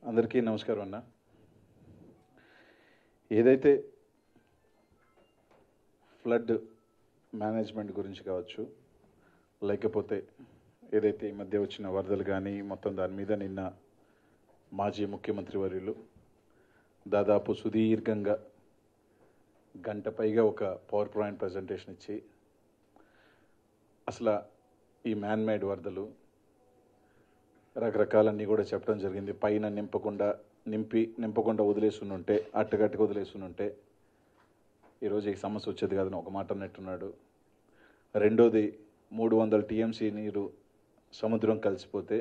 అందరికీ నమస్కారం అన్న ఏదైతే ఫ్లడ్ మేనేజ్మెంట్ గురించి కావచ్చు లేకపోతే ఏదైతే ఈ మధ్య వచ్చిన వరదలు కానీ మొత్తం దాని మీద నిన్న మాజీ ముఖ్యమంత్రి వర్యులు దాదాపు సుదీర్ఘంగా గంట పైగా ఒక పవర్ పాయింట్ ప్రజెంటేషన్ ఇచ్చి అసలు ఈ మ్యాన్ మేడ్ వరదలు రకరకాలన్నీ కూడా చెప్పడం జరిగింది పైన నింపకుండా నింపి నింపకుండా వదిలేసుని ఉంటే అట్టగట్టుకు వదిలేసుని ఉంటే ఈరోజు ఈ సమస్య వచ్చేది కాదని ఒక మాట అన్నట్టున్నాడు రెండోది మూడు వందల టీఎంసీ నీరు సముద్రం కలిసిపోతే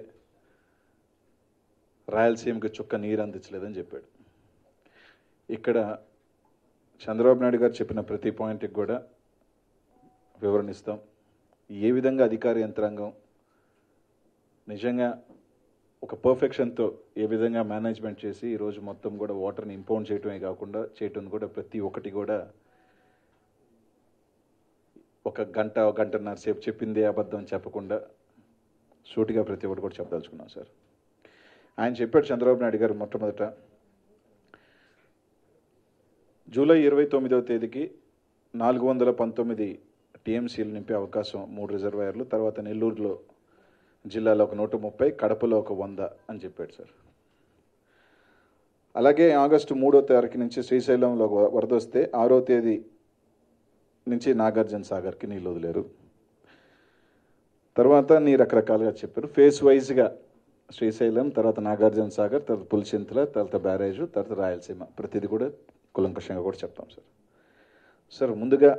రాయలసీమకి చుక్క నీరు అందించలేదని చెప్పాడు ఇక్కడ చంద్రబాబు నాయుడు గారు చెప్పిన ప్రతి పాయింట్కి కూడా వివరణ ఇస్తాం ఏ విధంగా అధికార యంత్రాంగం నిజంగా ఒక పర్ఫెక్షన్తో ఏ విధంగా మేనేజ్మెంట్ చేసి ఈరోజు మొత్తం కూడా వాటర్ని ఇంపౌండ్ చేయటమే కాకుండా చేయటం కూడా ప్రతి ఒక్కటి కూడా ఒక గంట ఒక గంటన్నర సేపు చెప్పిందే అబద్ధం చెప్పకుండా సూటిగా ప్రతి ఒక్కటి కూడా చెప్పదలుచుకున్నాం సార్ ఆయన చెప్పాడు చంద్రబాబు నాయుడు గారు మొట్టమొదట జూలై ఇరవై తొమ్మిదవ తేదీకి నాలుగు వందల పంతొమ్మిది టీఎంసీలు నింపే అవకాశం మూడు రిజర్వాయర్లు తర్వాత నెల్లూరులో జిల్లాలో ఒక నూట ముప్పై కడపలో ఒక వంద అని చెప్పాడు సార్ అలాగే ఆగస్టు మూడో తారీఖు నుంచి శ్రీశైలంలో వ- వరద వస్తే ఆరో తేదీ నుంచి నాగార్జున సాగర్కి నీళ్ళు వదిలేరు తర్వాత నీ రకరకాలుగా చెప్పారు ఫేస్ వైజ్గా శ్రీశైలం తర్వాత నాగార్జున సాగర్ తర్వాత పులిచింతల తర్వాత బ్యారేజ్ తర్వాత రాయలసీమ ప్రతిదీ కూడా కులంకషంగా కూడా చెప్తాం సార్ సార్ ముందుగా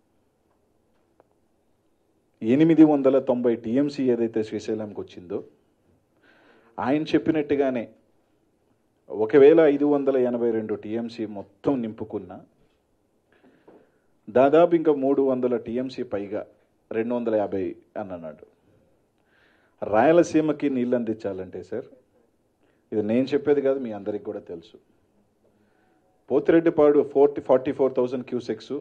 ఎనిమిది వందల తొంభై టీఎంసీ ఏదైతే శ్రీశైలంకి వచ్చిందో ఆయన చెప్పినట్టుగానే ఒకవేళ ఐదు వందల ఎనభై రెండు టీఎంసీ మొత్తం నింపుకున్న దాదాపు ఇంకా మూడు వందల టీఎంసీ పైగా రెండు వందల యాభై అని అన్నాడు రాయలసీమకి నీళ్ళు అందించాలంటే సార్ ఇది నేను చెప్పేది కాదు మీ అందరికి కూడా తెలుసు Pothireddypadu forty forty four thousand cusecs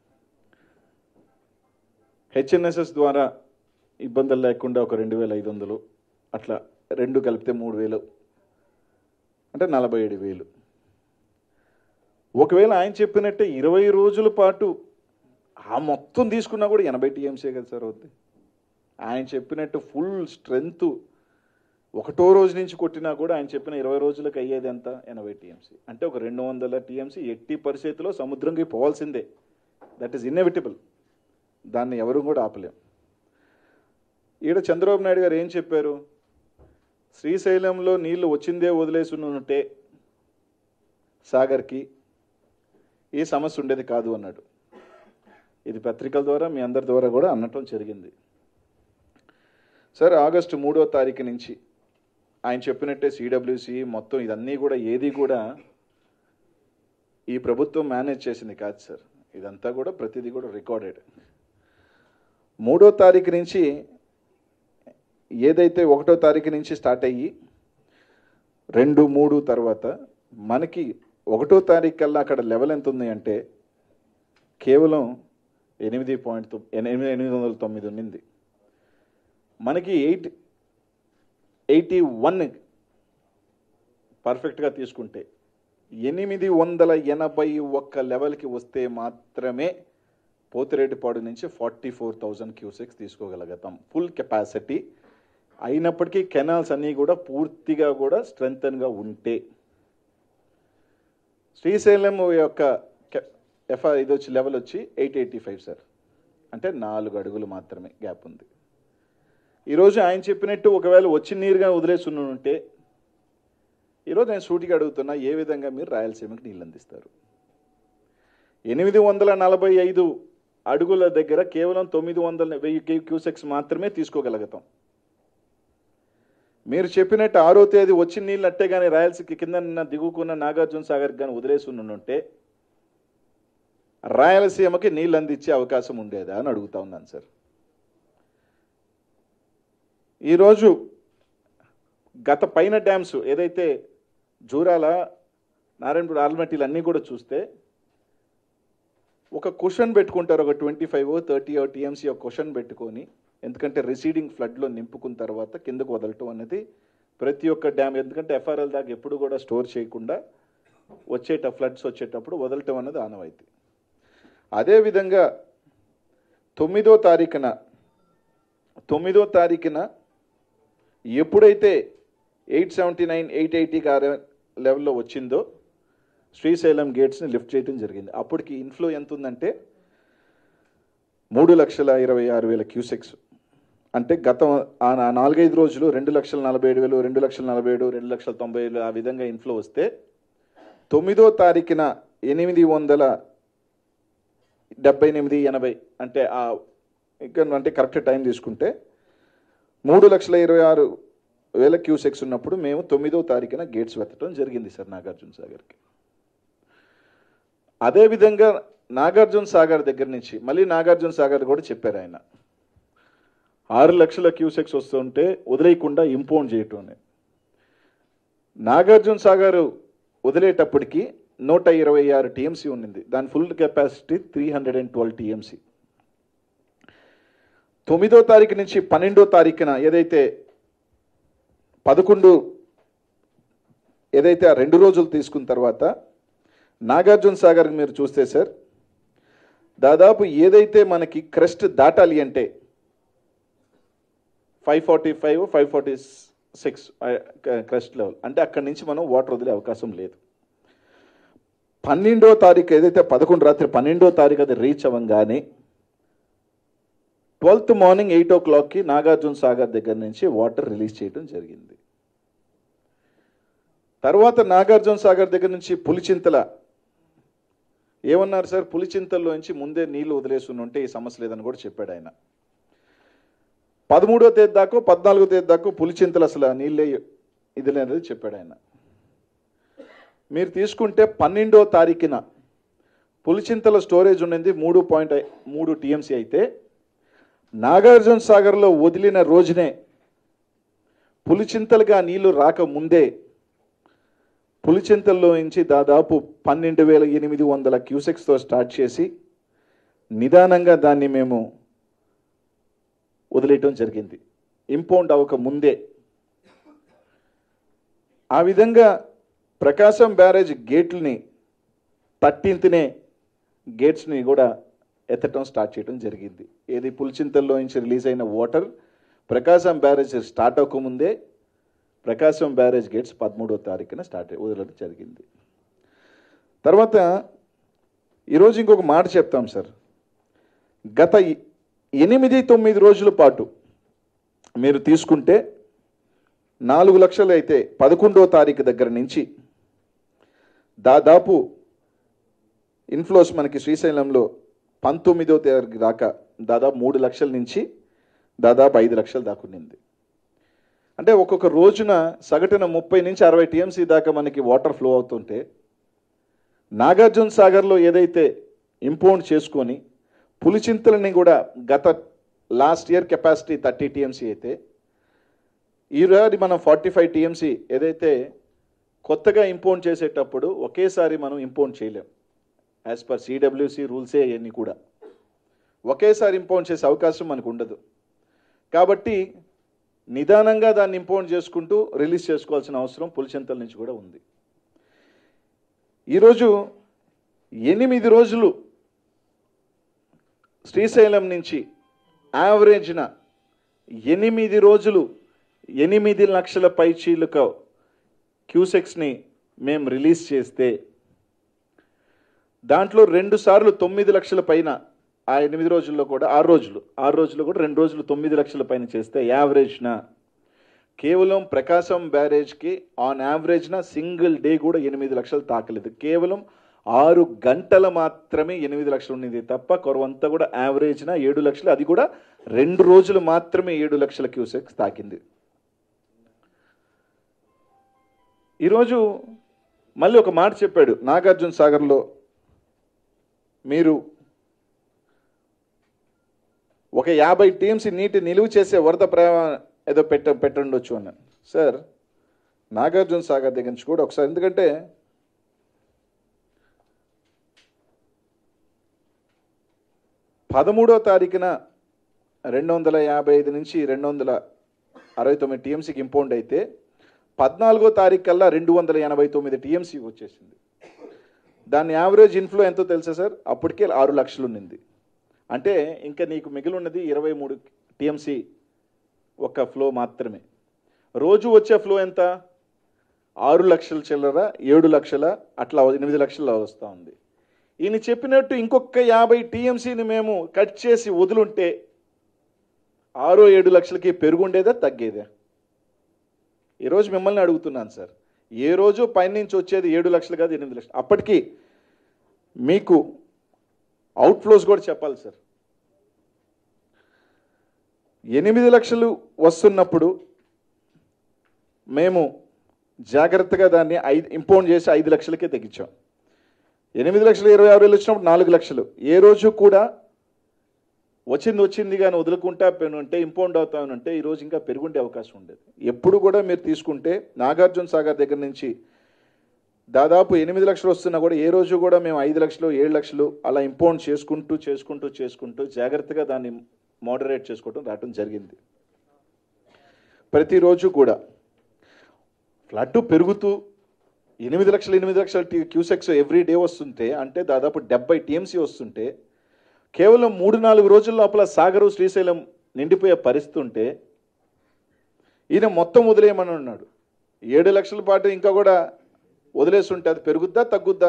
HNSS ద్వారా ఇబ్బందులు లేకుండా ఒక రెండు వేల ఐదు వందలు అట్లా రెండు కలిపితే మూడు వేలు అంటే నలభై ఏడు వేలు ఒకవేళ ఆయన చెప్పినట్టే ఇరవై రోజుల పాటు ఆ మొత్తం తీసుకున్నా కూడా ఎనభై టీఎంసీ కదా సార్ అవుద్ది ఆయన చెప్పినట్టు ఫుల్ స్ట్రెంగ్త్ ఒకటో రోజు నుంచి కొట్టినా కూడా ఆయన చెప్పిన ఇరవై రోజులకు అయ్యేది ఎంత ఎనభై టీఎంసీ అంటే ఒక రెండు వందల టీఎంసీ ఎట్టి పరిస్థితిలో సముద్రంకి పోవాల్సిందే దట్ ఈస్ ఇన్నెవిటబుల్ దాన్ని ఎవరు కూడా ఆపలేం ఈడ చంద్రబాబు నాయుడు గారు ఏం చెప్పారు శ్రీశైలంలో నీళ్లు వచ్చిందే వదిలేసి ఉంటే సాగర్కి ఈ సమస్య ఉండేది కాదు అన్నాడు ఇది పత్రికల ద్వారా మీ అందరి ద్వారా కూడా అనటం జరిగింది సార్ ఆగస్టు మూడో తారీఖు నుంచి ఆయన చెప్పినట్టే సిడబ్ల్యూసి మొత్తం ఇదన్నీ కూడా ఏది కూడా ఈ ప్రభుత్వం మేనేజ్ చేసింది కాదు సార్ ఇదంతా కూడా ప్రతిదీ కూడా రికార్డెడ్ మూడో తారీఖు నుంచి ఏదైతే ఒకటో తారీఖు నుంచి స్టార్ట్ అయ్యి రెండు మూడు తర్వాత మనకి ఒకటో తారీఖు కల్లా అక్కడ లెవెల్ ఎంత ఉంది అంటే కేవలం ఎనిమిది పాయింట్ తొమ్- ఎనిమిది ఎనిమిది వందల తొమ్మిది ఉండింది మనకి ఎయిట్ ఎయిటీ వన్ పర్ఫెక్ట్గా తీసుకుంటే ఎనిమిది వందల ఎనభై ఒక్క లెవెల్కి వస్తే మాత్రమే పోతిరెడ్డిపాడు నుంచి ఫార్టీ ఫోర్ థౌజండ్ క్యూసెక్స్ తీసుకోగలుగుతాం ఫుల్ కెపాసిటీ అయినప్పటికీ కెనాల్స్ అన్నీ కూడా పూర్తిగా కూడా స్ట్రెంగ్తన్గా ఉంటే శ్రీశైలం యొక్క ఎఫ్ ఇది వచ్చి లెవెల్ వచ్చి ఎయిట్ ఎయిటీ ఫైవ్ సార్ అంటే నాలుగు అడుగులు మాత్రమే గ్యాప్ ఉంది ఈరోజు ఆయన చెప్పినట్టు ఒకవేళ వచ్చి నీరుగా వదిలేసి ఉంటే ఈరోజు నేను సూటిగా అడుగుతున్నా ఏ విధంగా మీరు రాయలసీమకి నీళ్ళు అందిస్తారు ఎనిమిది వందల నలభై ఐదు అడుగుల దగ్గర కేవలం తొమ్మిది వందల వెయ్యి క్యూ- క్యూసెక్స్ మాత్రమే తీసుకోగలుగుతాం మీరు చెప్పినట్టు ఆరో తేదీ వచ్చి నీళ్ళు అట్టే కానీ రాయలసీమకి కింద నిన్న దిగుకున్న నాగార్జున సాగర్ కానీ వదిలేసి ఉంటే రాయలసీమకి నీళ్ళు అందించే అవకాశం ఉండేదా అని అడుగుతా ఉన్నాను సార్ ఈరోజు గత పైన డ్యామ్స్ ఏదైతే జూరాల నారాయణపూర్ ఆల్మట్టీలు అన్నీ కూడా చూస్తే ఒక క్వశ్చన్ పెట్టుకుంటారు ఒక ట్వంటీ ఫైవ్ థర్టీ టీఎంసీ ఒక క్వశ్చన్ పెట్టుకొని ఎందుకంటే రిసీడింగ్ ఫ్లడ్లో నింపుకున్న తర్వాత కిందకు వదలటం అనేది ప్రతి ఒక్క డ్యామ్ ఎందుకంటే ఎఫ్ఆర్ఎల్ దాకా ఎప్పుడు కూడా స్టోర్ చేయకుండా వచ్చేట ఫ్లడ్స్ వచ్చేటప్పుడు వదలటం అన్నది ఆనవాయితీ అదేవిధంగా తొమ్మిదో తారీఖున తొమ్మిదో తారీఖున ఎప్పుడైతే ఎయిట్ సెవెంటీ నైన్ ఎయిట్ ఎయిటీకి ఆ లెవెల్లో వచ్చిందో శ్రీశైలం గేట్స్ని లిఫ్ట్ చేయడం జరిగింది అప్పటికి ఇన్ఫ్లో ఎంత ఉందంటే మూడు లక్షల ఇరవై ఆరు వేల క్యూసెక్స్ అంటే గత ఆ నా- నాలుగైదు రోజులు రెండు లక్షల నలభై ఏడు వేలు రెండు లక్షల నలభై ఏడు రెండు లక్షల తొంభై వేలు ఆ విధంగా ఇన్ఫ్లో వస్తే తొమ్మిదో తారీఖున ఎనిమిది వందల డెబ్బై ఎనిమిది ఎనభై అంటే ఆ ఇక్కడ అంటే కరెక్ట్ టైం తీసుకుంటే మూడు లక్షల ఇరవై ఆరు వేల క్యూసెక్స్ ఉన్నప్పుడు మేము తొమ్మిదో తారీఖున గేట్స్ వెతటం జరిగింది సార్ నాగార్జున సాగర్కి అదేవిధంగా నాగార్జున సాగర్ దగ్గర నుంచి మళ్ళీ నాగార్జున సాగర్ కూడా చెప్పారు ఆయన ఆరు లక్షల క్యూసెక్స్ వస్తుంటే వదిలేయకుండా ఇంపౌండ్ చేయటం అని నాగార్జున సాగర్ వదిలేటప్పటికి నూట ఇరవై ఆరు టీఎంసీ ఉండింది దాని full capacity three hundred and twelve TMC తొమ్మిదో తారీఖు నుంచి పన్నెండో తారీఖున ఏదైతే పదకొండు ఏదైతే ఆ రెండు రోజులు తీసుకున్న తర్వాత నాగార్జున సాగర్ మీరు చూస్తే సార్ దాదాపు ఏదైతే మనకి క్రెస్ట్ దాటాలి అంటే five forty five five forty six crest level అంటే అక్కడి నుంచి మనం వాటర్ వదిలే అవకాశం లేదు పన్నెండో తారీఖు ఏదైతే పదకొండు రాత్రి పన్నెండో తారీఖు అది రీచ్ అవ్వగానే ట్వెల్త్ మార్నింగ్ ఎయిట్ ఓ క్లాక్కి నాగార్జున సాగర్ దగ్గర నుంచి వాటర్ రిలీజ్ చేయడం జరిగింది తర్వాత నాగార్జున సాగర్ దగ్గర నుంచి పులిచింతల ఏమన్నారు సార్ పులిచింతల్లో నుంచి ముందే నీళ్లు వదిలేసి ఉంటే ఈ సమస్య లేదని కూడా చెప్పాడు ఆయన పదమూడో తేదీ దాకా పద్నాలుగో తేదీ దాకా పులిచింతలు అసలు ఆ నీళ్ళే ఇది లేదని చెప్పాడు ఆయన మీరు తీసుకుంటే పన్నెండో తారీఖున పులిచింతల స్టోరేజ్ ఉండింది మూడు పాయింట్ మూడు టీఎంసీ అయితే నాగార్జున సాగర్లో వదిలిన రోజునే పులిచింతలుగా నీళ్లు రాకముందే పులిచింతల్లో నుంచి దాదాపు పన్నెండు వేల ఎనిమిది వందల క్యూసెక్స్తో స్టార్ట్ చేసి నిదానంగా దాన్ని మేము వదిలేయటం జరిగింది ఇంపౌండ్ అవ్వక ముందే ఆ విధంగా ప్రకాశం బ్యారేజ్ గేట్లని థర్టీన్త్నే గేట్స్ని కూడా ఎత్తటం స్టార్ట్ చేయడం జరిగింది ఏది పులిచింతల్లో నుంచి రిలీజ్ అయిన వాటర్ ప్రకాశం బ్యారేజ్ స్టార్ట్ అవ్వకముందే ప్రకాశం బ్యారేజ్ గేట్స్ పదమూడో తారీఖున స్టార్ట్ వదలడం జరిగింది తర్వాత ఈరోజు ఇంకొక మాట చెప్తాం సార్ గత ఎ- ఎనిమిది తొమ్మిది రోజుల పాటు మీరు తీసుకుంటే నాలుగు లక్షలు అయితే పదకొండో తారీఖు దగ్గర నుంచి దాదాపు ఇన్ఫ్లోస్ మనకి శ్రీశైలంలో పంతొమ్మిదో తారీఖు దాకా దాదాపు మూడు లక్షల నుంచి దాదాపు ఐదు లక్షలు దాకా ఉండింది అంటే ఒక్కొక్క రోజున సగటున ముప్పై నుంచి అరవై టీఎంసీ దాకా మనకి వాటర్ ఫ్లో అవుతుంటే నాగార్జున సాగర్లో ఏదైతే ఇంపౌండ్ చేసుకొని పులిచింతలని కూడా గత last year capacity thirty TMC అయితే ఈరోజు మనం ఫార్టీ ఫైవ్ టీఎంసీ ఏదైతే కొత్తగా ఇంపౌండ్ చేసేటప్పుడు ఒకేసారి మనం ఇంపౌండ్ చేయలేం యాజ్ పర్ సిడబ్ల్యూసి రూల్సే అవన్నీ కూడా ఒకేసారి ఇంపౌండ్ చేసే అవకాశం మనకు ఉండదు కాబట్టి నిదానంగా దాన్ని ఇంపౌండ్ చేసుకుంటూ రిలీజ్ చేసుకోవాల్సిన అవసరం పులిచింతల నుంచి కూడా ఉంది ఈరోజు ఎనిమిది రోజులు శ్రీశైలం నుంచి యావరేజ్న ఎనిమిది రోజులు ఎనిమిది లక్షల పైచీలుక క్యూసెక్స్ని మేము రిలీజ్ చేస్తే దాంట్లో రెండు సార్లు తొమ్మిది లక్షల పైన ఆ ఎనిమిది రోజుల్లో కూడా ఆరు రోజులు ఆరు రోజుల్లో కూడా రెండు రోజులు తొమ్మిది లక్షల పైన చేస్తే యావరేజ్న కేవలం ప్రకాశం బ్యారేజ్కి ఆన్ యావరేజ్న సింగిల్ డే కూడా ఎనిమిది లక్షలు తాకలేదు కేవలం ఆరు గంటల మాత్రమే ఎనిమిది లక్షలు ఉండింది తప్ప కొరవంతా కూడా యావరేజ్న ఏడు లక్షలు అది కూడా రెండు రోజులు మాత్రమే ఏడు లక్షల క్యూసెక్స్ తాకింది ఈరోజు మళ్ళీ ఒక మాట చెప్పాడు నాగార్జున సాగర్లో మీరు ఒక యాభై టీమ్స్ నీటి నిలువ చేసే వరద ప్రవాహం ఏదో పెట్ట పెట్టండొచ్చు అన్నాను సార్ నాగార్జున సాగర్ దగ్గర నుంచి కూడా ఒకసారి ఎందుకంటే పదమూడో తారీఖున రెండు వందల యాభై ఐదు నుంచి రెండు వందల అరవై తొమ్మిది టీఎంసీకి ఇంపౌండ్ అయితే పద్నాలుగో తారీఖు కల్లా రెండు వందల ఎనభై తొమ్మిది టీఎంసీ వచ్చేసింది దాని యావరేజ్ ఇన్ఫ్లో ఎంతో తెలుసా సార్ అప్పటికే ఆరు లక్షలు ఉన్నింది అంటే ఇంకా నీకు మిగిలి ఉన్నది ఇరవై మూడు టీఎంసీ ఒక ఫ్లో మాత్రమే రోజు వచ్చే ఫ్లో ఎంత ఆరు లక్షల చిల్లర ఏడు లక్షల అట్లా ఎనిమిది లక్షల వస్తూ ఉంది ఈయన చెప్పినట్టు ఇంకొక యాభై టీఎంసీని మేము కట్ చేసి వదులుంటే ఆరో ఏడు లక్షలకి పెరుగుండేదా తగ్గేదా ఈరోజు మిమ్మల్ని అడుగుతున్నాను సార్ ఏ రోజు పైనుంచి వచ్చేది ఏడు లక్షలు కాదు ఎనిమిది లక్షలు అప్పటికి మీకు అవుట్ఫ్లోస్ కూడా చెప్పాలి సార్ ఎనిమిది లక్షలు వస్తున్నప్పుడు మేము జాగ్రత్తగా దాన్ని ఐదు ఇంపౌండ్ చేసి ఐదు లక్షలకే తగ్గించాం ఎనిమిది లక్షలు ఇరవై ఆరు వేలు వచ్చినప్పుడు నాలుగు లక్షలు ఏ రోజు కూడా వచ్చింది వచ్చింది కానీ వదులుకుంటా ఉంటే ఇంపౌండ్ అవుతామనంటే ఈరోజు ఇంకా పెరుగుండే అవకాశం ఉండేది ఎప్పుడు కూడా మీరు తీసుకుంటే నాగార్జున సాగర్ దగ్గర నుంచి దాదాపు ఎనిమిది లక్షలు వస్తున్నా కూడా ఏ రోజు కూడా మేము ఐదు లక్షలు ఏడు లక్షలు అలా ఇంపౌండ్ చేసుకుంటూ చేసుకుంటూ చేసుకుంటూ జాగ్రత్తగా దాన్ని మోడరేట్ చేసుకోవడం రావడం జరిగింది ప్రతిరోజు కూడా ఫ్లడ్ పెరుగుతూ ఎనిమిది లక్షలు ఎనిమిది లక్షల టీ- క్యూసెక్స్ ఎవ్రీ డే వస్తుంటే అంటే దాదాపు డెబ్బై టీఎంసీ వస్తుంటే కేవలం మూడు నాలుగు రోజుల లోపల సాగరు శ్రీశైలం నిండిపోయే పరిస్థితి ఉంటే ఈయన మొత్తం వదిలేయమని ఉన్నాడు ఏడు లక్షల పాటు ఇంకా కూడా వదిలేస్తుంటే అది పెరుగుద్దా తగ్గుద్దా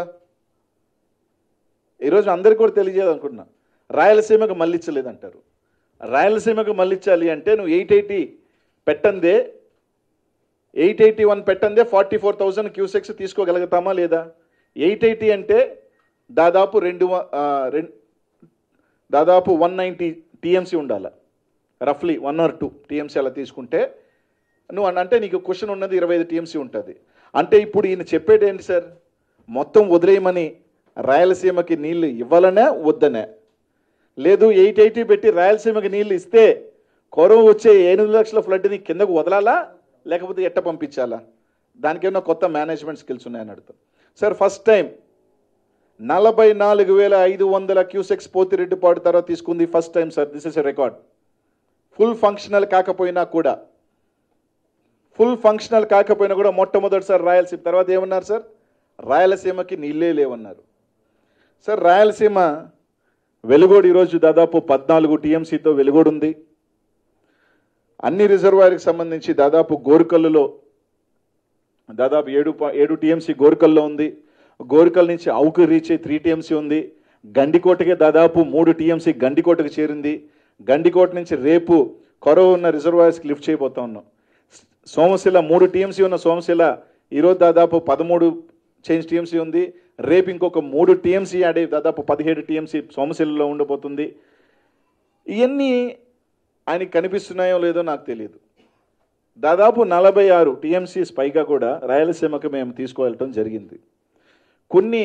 ఈరోజు అందరికీ కూడా తెలియజేయాలనుకుంటున్నా రాయలసీమకు మళ్ళించలేదంటారు రాయలసీమకు మళ్ళించాలి అంటే నువ్వు ఎయిట్ ఎయిటీ పెట్టందే ఎయిట్ ఎయిటీ వన్ పెట్టందే ఫార్టీ ఫోర్ థౌజండ్ క్యూసెక్స్ తీసుకోగలుగుతామా లేదా ఎయిట్ ఎయిటీ అంటే దాదాపు రెండు వ- ఆ, రెం- దాదాపు వన్ నైంటీ టీఎంసీ ఉండాలి రఫ్లీ వన్ ఆర్ టూ టీఎంసీ అలా తీసుకుంటే నువ్వు అన్- అంటే నీకు క్వశ్చన్ ఉన్నది ఇరవై ఐదు టీఎంసీ ఉంటుంది అంటే ఇప్పుడు ఈయన చెప్పేది ఏంటి సార్ మొత్తం వదిలేయమని రాయలసీమకి నీళ్లు ఇవ్వాలనే వద్దనే లేదు ఎయిట్ ఎయిటీ పెట్టి రాయలసీమకి నీళ్లు ఇస్తే కొరవ వచ్చే ఎనిమిది లక్షల ఫ్లడ్ని కిందకు వదలాలా లేకపోతే ఎట్ట పంపించాలా దానికి ఏమైనా కొత్త మేనేజ్మెంట్ స్కిల్స్ ఉన్నాయని అడుగుతాం సార్ ఫస్ట్ టైం నలభై నాలుగు వేల ఐదు వందల క్యూసెక్స్ పోతిరెడ్డిపాడు తర్వాత తీసుకుంది first time sir this is a record full functional కాకపోయినా కూడా ఫుల్ ఫంక్షనల్ కాకపోయినా కూడా మొట్టమొదటిసారి రాయలసీమ తర్వాత ఏమన్నారు సార్ రాయలసీమకి నీళ్ళే లేవన్నారు సార్ రాయలసీమ వెలుగోడు ఈరోజు దాదాపు పద్నాలుగు టీఎంసీతో వెలుగోడు ఉంది అన్ని రిజర్వాయర్కి సంబంధించి దాదాపు గోరుకల్లులో దాదాపు ఏడు పా- ఏడు టీఎంసీ గోరుకల్లో ఉంది గోరుకల్ నుంచి అవుకు రీచ్ అయ్యి త్రీ టీఎంసీ ఉంది గండికోటకి దాదాపు మూడు టీఎంసీ గండికోటకు చేరింది గండికోట నుంచి రేపు కొరవ ఉన్న రిజర్వాయర్స్కి లిఫ్ట్ చేయబోతా ఉన్నాం సోమశిల మూడు టీఎంసీ ఉన్న సోమశిల ఈరోజు దాదాపు పదమూడు చేంజ్ టీఎంసీ ఉంది రేపు ఇంకొక మూడు టీఎంసీ యాడ్ అయ్యి దాదాపు పదిహేడు టీఎంసీ సోమశిలలో ఉండబోతుంది ఇవన్నీ ఆయనకి కనిపిస్తున్నాయో లేదో నాకు తెలియదు దాదాపు నలభై ఆరు టీఎంసీస్ పైగా కూడా రాయలసీమకు మేము తీసుకువెళ్ళటం జరిగింది కొన్ని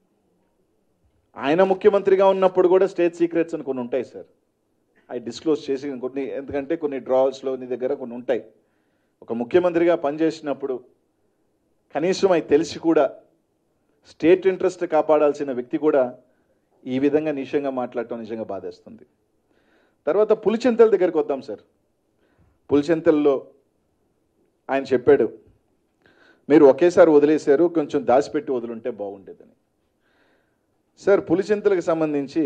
ఆయన ముఖ్యమంత్రిగా ఉన్నప్పుడు కూడా స్టేట్ సీక్రెట్స్ అని కొన్ని ఉంటాయి సార్ అవి డిస్క్లోజ్ చేసి కొన్ని ఎందుకంటే కొన్ని డ్రాల్స్లో నీ దగ్గర కొన్ని ఉంటాయి ఒక ముఖ్యమంత్రిగా పనిచేసినప్పుడు కనీసం అవి తెలిసి కూడా స్టేట్ ఇంట్రెస్ట్ కాపాడాల్సిన వ్యక్తి కూడా ఈ విధంగా నిజంగా మాట్లాడటం నిజంగా బాధేస్తుంది తర్వాత పులిచింతల దగ్గరికి వద్దాం సార్ పులిచింతల్లో ఆయన చెప్పాడు మీరు ఒకేసారి వదిలేశారు కొంచెం దాచిపెట్టి వదులుంటే బాగుండేదని సార్ పులిచింతలకు సంబంధించి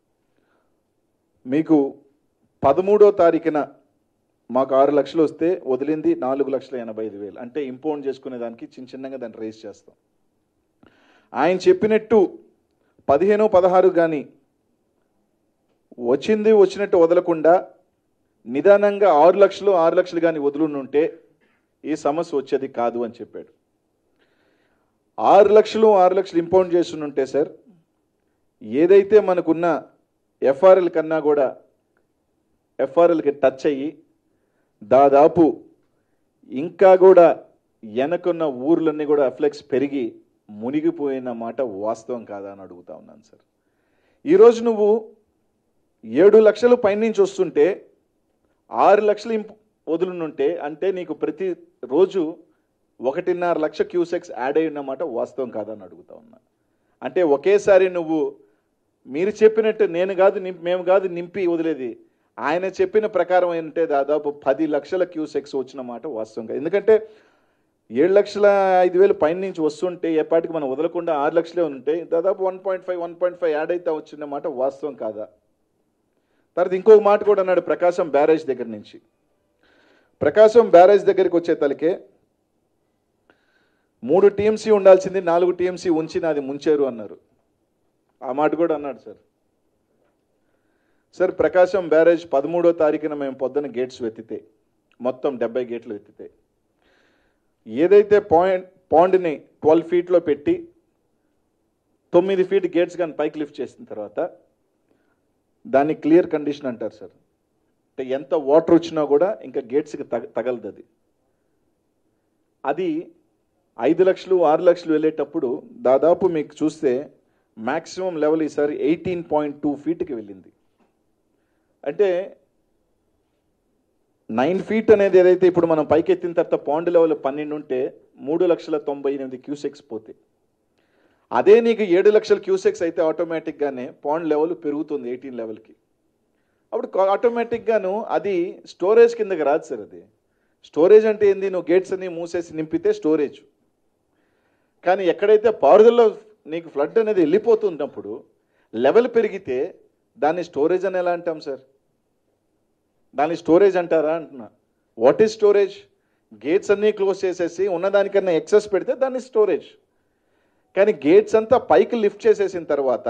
మీకు పదమూడో తారీఖున మాకు ఆరు లక్షలు వస్తే వదిలింది నాలుగు లక్షల ఎనభై ఐదు వేలు అంటే ఇంపౌండ్ చేసుకునే దానికి చిన్న చిన్నగా దాన్ని రేస్ చేస్తాం ఆయన చెప్పినట్టు పదిహేను పదహారు కానీ వచ్చింది వచ్చినట్టు వదలకుండా నిదానంగా ఆరు లక్షలు ఆరు లక్షలు కానీ వదులుంటే ఈ సమస్య వచ్చేది కాదు అని చెప్పాడు ఆరు లక్షలు ఆరు లక్షలు ఇంపౌండ్ చేస్తుంటే సార్ ఏదైతే మనకున్న ఎఫ్ఆర్ఎల్ కన్నా కూడా ఎఫ్ఆర్ఎల్కి టచ్ అయ్యి దాదాపు ఇంకా కూడా వెనకున్న ఊర్లన్నీ కూడా అఫ్లెక్స్ పెరిగి మునిగిపోయిన మాట వాస్తవం కాదా అని అడుగుతా ఉన్నాను సార్ ఈరోజు నువ్వు ఏడు లక్షలు పైనుంచి వస్తుంటే ఆరు లక్షలు ఇంప్ వదులునుంటే అంటే నీకు ప్రతి రోజు ఒకటిన్నర లక్ష క్యూసెక్స్ యాడ్ అయి ఉన్నమాట వాస్తవం కాదని అడుగుతా ఉన్నా అంటే ఒకేసారి నువ్వు మీరు చెప్పినట్టు నేను కాదు నింపి మేము కాదు నింపి వదిలేది ఆయన చెప్పిన ప్రకారం ఏంటంటే దాదాపు పది లక్షల క్యూసెక్స్ వచ్చిన మాట వాస్తవం కాదు ఎందుకంటే ఏడు లక్షల ఐదు వేలు పైన నుంచి వస్తుంటే ఏ పాటికి మనం వదలకుండా ఆరు లక్షలే ఉంటే దాదాపు one point five one point five add అయితే వచ్చిన మాట వాస్తవం కాదా తర్వాత ఇంకొక మాట కూడా అన్నాడు ప్రకాశం బ్యారేజ్ దగ్గర నుంచి ప్రకాశం బ్యారేజ్ దగ్గరికి వచ్చే తలకే మూడు టీఎంసీ ఉండాల్సింది నాలుగు టీఎంసీ ఉంచి నాది ముంచారు అన్నారు ఆ మాట కూడా అన్నాడు సార్ సార్ ప్రకాశం బ్యారేజ్ పదమూడో తారీఖున మేము పొద్దున గేట్స్ వెతితే మొత్తం డెబ్బై గేట్లు వెతితే ఏదైతే పాయింట్ పాండ్ని ట్వెల్వ్ ఫీట్లో పెట్టి తొమ్మిది ఫీట్ గేట్స్ కానీ పైకి లిఫ్ట్ చేసిన తర్వాత దాన్ని క్లియర్ కండిషన్ అంటారు సార్ అంటే ఎంత వాటర్ వచ్చినా కూడా ఇంకా గేట్స్కి తగ తగలదు అది అది ఐదు లక్షలు ఆరు లక్షలు వెళ్ళేటప్పుడు దాదాపు మీకు చూస్తే మ్యాక్సిమం లెవెల్ ఈసారి ఎయిటీన్ పాయింట్ టూ ఫీట్కి వెళ్ళింది అంటే నైన్ ఫీట్ అనేది ఏదైతే ఇప్పుడు మనం పైకి ఎత్తిన తర్వాత పాండ్ లెవెల్ పన్నెండు ఉంటే మూడు లక్షల తొంభై ఎనిమిది క్యూసెక్స్ పోతాయి అదే నీకు ఏడు లక్షల క్యూసెక్స్ అయితే ఆటోమేటిక్గానే పాండ్ లెవెల్ పెరుగుతుంది ఎయిటీన్ లెవెల్కి అప్పుడు ఆటోమేటిక్గాను అది స్టోరేజ్ కిందకి రాదు సార్ అది స్టోరేజ్ అంటే ఏంది నువ్వు గేట్స్ అన్ని మూసేసి నింపితే స్టోరేజ్ కానీ ఎక్కడైతే పారుదలలో నీకు ఫ్లడ్ అనేది వెళ్ళిపోతున్నప్పుడు లెవెల్ పెరిగితే దాన్ని స్టోరేజ్ అని ఎలా అంటాం సార్ దాన్ని స్టోరేజ్ అంటారా అంటున్నా వాట్ ఈజ్ స్టోరేజ్ గేట్స్ అన్నీ క్లోజ్ చేసేసి ఉన్నదానికన్నా ఎక్సెస్ పెడితే దాన్ని స్టోరేజ్ కానీ గేట్స్ అంతా పైకి లిఫ్ట్ చేసేసిన తర్వాత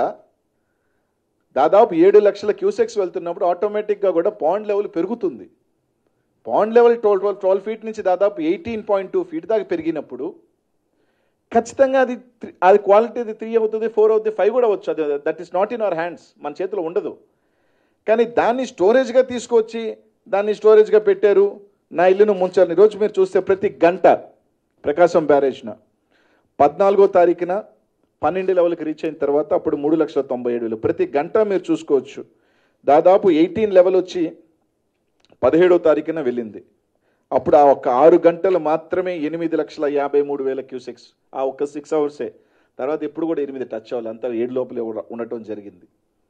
దాదాపు ఏడు లక్షల క్యూసెక్స్ వెళ్తున్నప్పుడు ఆటోమేటిక్గా కూడా పాండ్ లెవెల్ పెరుగుతుంది pond level twelve twelve twelve feet నుంచి దాదాపు ఎయిటీన్ పాయింట్ టూ ఫీట్ దాకా పెరిగినప్పుడు ఖచ్చితంగా అది త్రి- అది క్వాలిటీ అది త్రీ అవుతుంది ఫోర్ అవుతుంది ఫైవ్ కూడా అవ్వచ్చు అది that is not in our hands మన చేతిలో ఉండదు కానీ దాన్ని స్టోరేజ్గా తీసుకొచ్చి దాన్ని స్టోరేజ్గా పెట్టారు నా ఇల్లును ముంచారు ఈరోజు మీరు చూస్తే ప్రతి గంట ప్రకాశం బ్యారేజ్న పద్నాలుగో తారీఖున పన్నెండు లెవెల్కి రీచ్ అయిన తర్వాత అప్పుడు మూడు లక్షల తొంభై ఏడు వేలు ప్రతి గంట మీరు చూసుకోవచ్చు దాదాపు ఎయిటీన్ లెవెల్ వచ్చి పదిహేడో తారీఖున వెళ్ళింది అప్పుడు ఆ ఒక్క ఆరు గంటలు మాత్రమే ఎనిమిది లక్షల యాభై మూడు వేల క్యూసెక్స్ ఆ ఒక్క సిక్స్ అవర్సే తర్వాత ఎప్పుడు కూడా ఎనిమిది టచ్ అవ్వాలి అంతా ఏడు లోపలే ఉడ- ఉండటం జరిగింది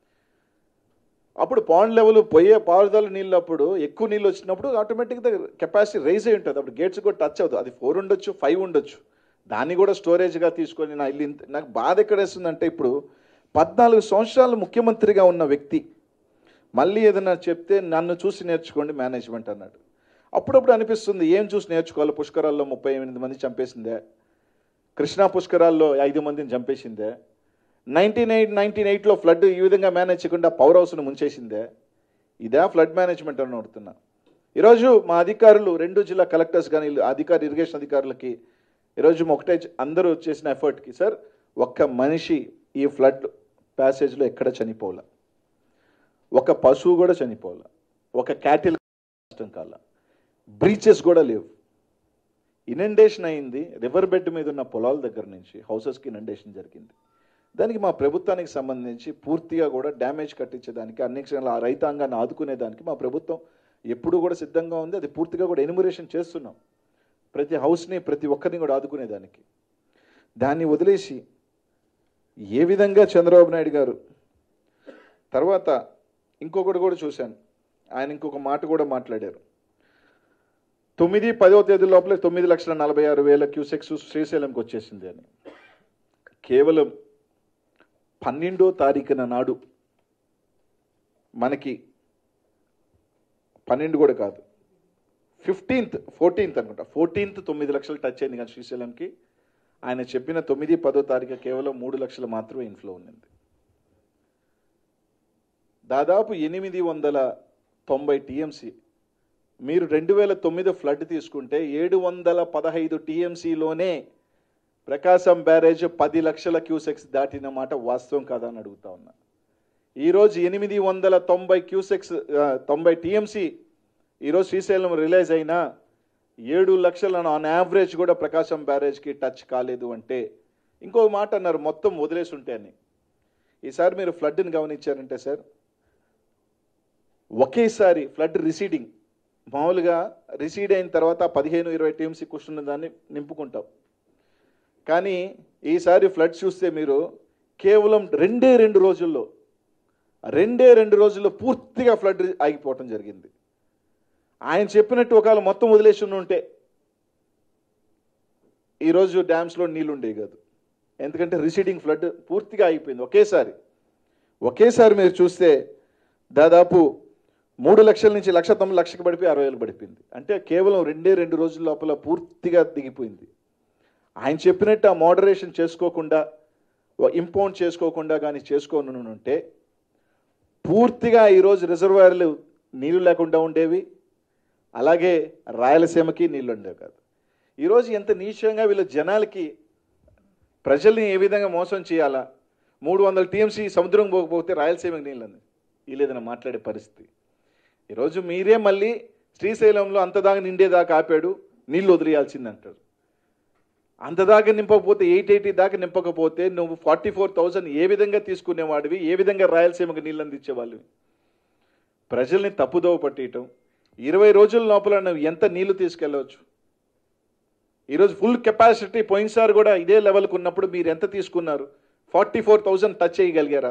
అప్పుడు పాండ్ లెవెల్ పోయే పారుదల నీళ్ళు అప్పుడు ఎక్కువ నీళ్ళు వచ్చినప్పుడు ఆటోమేటిక్గా కెపాసిటీ రైజ్ అయి ఉంటుంది అప్పుడు గేట్స్ కూడా టచ్ అవుతుంది అది ఫోర్ ఉండొచ్చు ఫైవ్ ఉండొచ్చు దాన్ని కూడా స్టోరేజ్గా తీసుకొని నా ఇల్లు ఇంత- నాకు బాధ ఎక్కడ వేస్తుందంటే ఇప్పుడు పద్నాలుగు సంవత్సరాలు ముఖ్యమంత్రిగా ఉన్న వ్యక్తి మళ్ళీ ఏదైనా చెప్తే నన్ను చూసి నేర్చుకోండి మేనేజ్మెంట్ అన్నాడు అప్పుడప్పుడు అనిపిస్తుంది ఏం చూసి నేర్చుకోవాలి పుష్కరాల్లో ముప్పై ఎనిమిది మంది చంపేసిందే కృష్ణా పుష్కరాల్లో ఐదు మందిని చంపేసిందే నైన్టీన్ ఎయిట్ నైన్టీన్ ఎయిట్లో ఫ్లడ్ ఈ విధంగా మేనేజ్ చేయకుండా పవర్ హౌస్ను ముంచేసిందే ఇదే ఫ్లడ్ మేనేజ్మెంట్ అని అడుగుతున్నా ఈరోజు మా అధికారులు రెండు జిల్లా కలెక్టర్స్ కానీ వీళ్ళు అధికారి ఇరిగేషన్ అధికారులకి ఈరోజు ఒకటే చ- అందరూ చేసిన ఎఫర్ట్కి సార్ ఒక్క మనిషి ఈ ఫ్లడ్ ప్యాసేజ్లో ఎక్కడ చనిపోలే ఒక పశువు కూడా చనిపోలే ఒక క్యాటిల్ నష్టం కాల బ్రీచెస్ కూడా లేవు ఇనండేషన్ అయింది రివర్ బెడ్ మీద ఉన్న పొలాల దగ్గర నుంచి హౌసెస్కి ఇనండేషన్ జరిగింది దానికి మా ప్రభుత్వానికి సంబంధించి పూర్తిగా కూడా డ్యామేజ్ కట్టించేదానికి అన్ని క్షణాలు ఆ రైతాంగాన్ని ఆదుకునేదానికి మా ప్రభుత్వం ఎప్పుడు కూడా సిద్ధంగా ఉంది అది పూర్తిగా కూడా ఎనిమరేషన్ చేస్తున్నాం ప్రతి హౌస్ని ప్రతి ఒక్కరిని కూడా ఆదుకునేదానికి దాన్ని వదిలేసి ఏ విధంగా చంద్రబాబు నాయుడు గారు తర్వాత ఇంకొకటి కూడా చూశాను ఆయన ఇంకొక మాట కూడా మాట్లాడారు తొమ్మిది పదవ తేదీ లోపల తొమ్మిది లక్షల నలభై ఆరు వేల క్యూసెక్స్ శ్రీశైలంకి వచ్చేసింది అని కేవలం పన్నెండో తారీఖున నాడు మనకి పన్నెండు కూడా కాదు ఫిఫ్టీన్త్ ఫోర్టీన్త్ అనుకుంటా ఫోర్టీన్త్ తొమ్మిది లక్షలు టచ్ అయింది కానీ శ్రీశైలంకి ఆయన చెప్పిన తొమ్మిది పదో తారీఖు కేవలం మూడు లక్షలు మాత్రమే ఇన్ఫ్లో ఉన్నింది దాదాపు ఎనిమిది వందల తొంభై టీఎంసీ మీరు రెండు వేల తొమ్మిది ఫ్లడ్ తీసుకుంటే ఏడు వందల పదహైదు టీఎంసీలోనే ప్రకాశం బ్యారేజ్ పది లక్షల క్యూసెక్స్ దాటిన మాట వాస్తవం కాదా అని అడుగుతా ఉన్నా ఈరోజు ఎనిమిది వందల తొంభై క్యూసెక్స్ ఆ, తొంభై టీఎంసీ ఈరోజు శ్రీశైలం రిలైజ్ అయినా ఏడు లక్షలను ఆన్ యావరేజ్ కూడా ప్రకాశం బ్యారేజ్కి టచ్ కాలేదు అంటే ఇంకో మాట అన్నారు మొత్తం వదిలేసి ఉంటే అని ఈసారి మీరు ఫ్లడ్ని గమనించారంటే సార్ ఒకేసారి ఫ్లడ్ రిసీడింగ్ మామూలుగా రిసీడ్ అయిన తర్వాత పదిహేను ఇరవై టీమ్స్ కూర్చున్న దాన్ని నింపుకుంటాం కానీ ఈసారి ఫ్లడ్ చూస్తే మీరు కేవలం రెండే రెండు రోజుల్లో రెండే రెండు రోజుల్లో పూర్తిగా ఫ్లడ్ ఆగిపోవటం జరిగింది ఆయన చెప్పినట్టు ఒకవేళ మొత్తం వదిలేసి ఉంటే ఈరోజు డ్యామ్స్లో నీళ్ళు ఉండేవి కాదు ఎందుకంటే రిసీడింగ్ ఫ్లడ్ పూర్తిగా అయిపోయింది ఒకేసారి ఒకేసారి మీరు చూస్తే దాదాపు మూడు లక్షల నుంచి లక్ష తొమ్మిది లక్షకి పడిపోయి అరవై వేలు పడిపోయింది అంటే కేవలం రెండే రెండు రోజుల లోపల పూర్తిగా దిగిపోయింది ఆయన చెప్పినట్టు ఆ మోడరేషన్ చేసుకోకుండా ఇంపౌండ్ చేసుకోకుండా కానీ చేసుకోను ఉంటే పూర్తిగా ఈరోజు రిజర్వాయర్లు నీళ్లు లేకుండా ఉండేవి అలాగే రాయలసీమకి నీళ్ళు ఉండేవి కాదు ఈరోజు ఎంత నీచంగా వీళ్ళు జనాలకి ప్రజల్ని ఏ విధంగా మోసం చేయాలా మూడు వందల టీఎంసీ సముద్రం పోకపోతే రాయలసీమకి నీళ్ళు అంది వీళ్ళేదైనా మాట్లాడే పరిస్థితి ఈరోజు మీరే మళ్ళీ శ్రీశైలంలో అంతదాకా నిండేదాకా ఆపాడు నీళ్ళు వదిలేయాల్సింది అంటారు అంతదాకా నింపకపోతే ఎయిట్ ఎయిటీ దాకా నింపకపోతే నువ్వు ఫార్టీ ఫోర్ థౌజండ్ ఏ విధంగా తీసుకునేవాడివి ఏ విధంగా రాయలసీమకు నీళ్ళు అందించేవాళ్ళవి ప్రజల్ని తప్పుదోవ పట్టేయటం ఇరవై రోజుల లోపల నువ్వు ఎంత నీళ్లు తీసుకెళ్ళవచ్చు ఈరోజు ఫుల్ కెపాసిటీ పోయినసారి కూడా ఇదే లెవెల్కి ఉన్నప్పుడు మీరు ఎంత తీసుకున్నారు ఫార్టీ ఫోర్ థౌజండ్ టచ్ చేయగలిగారా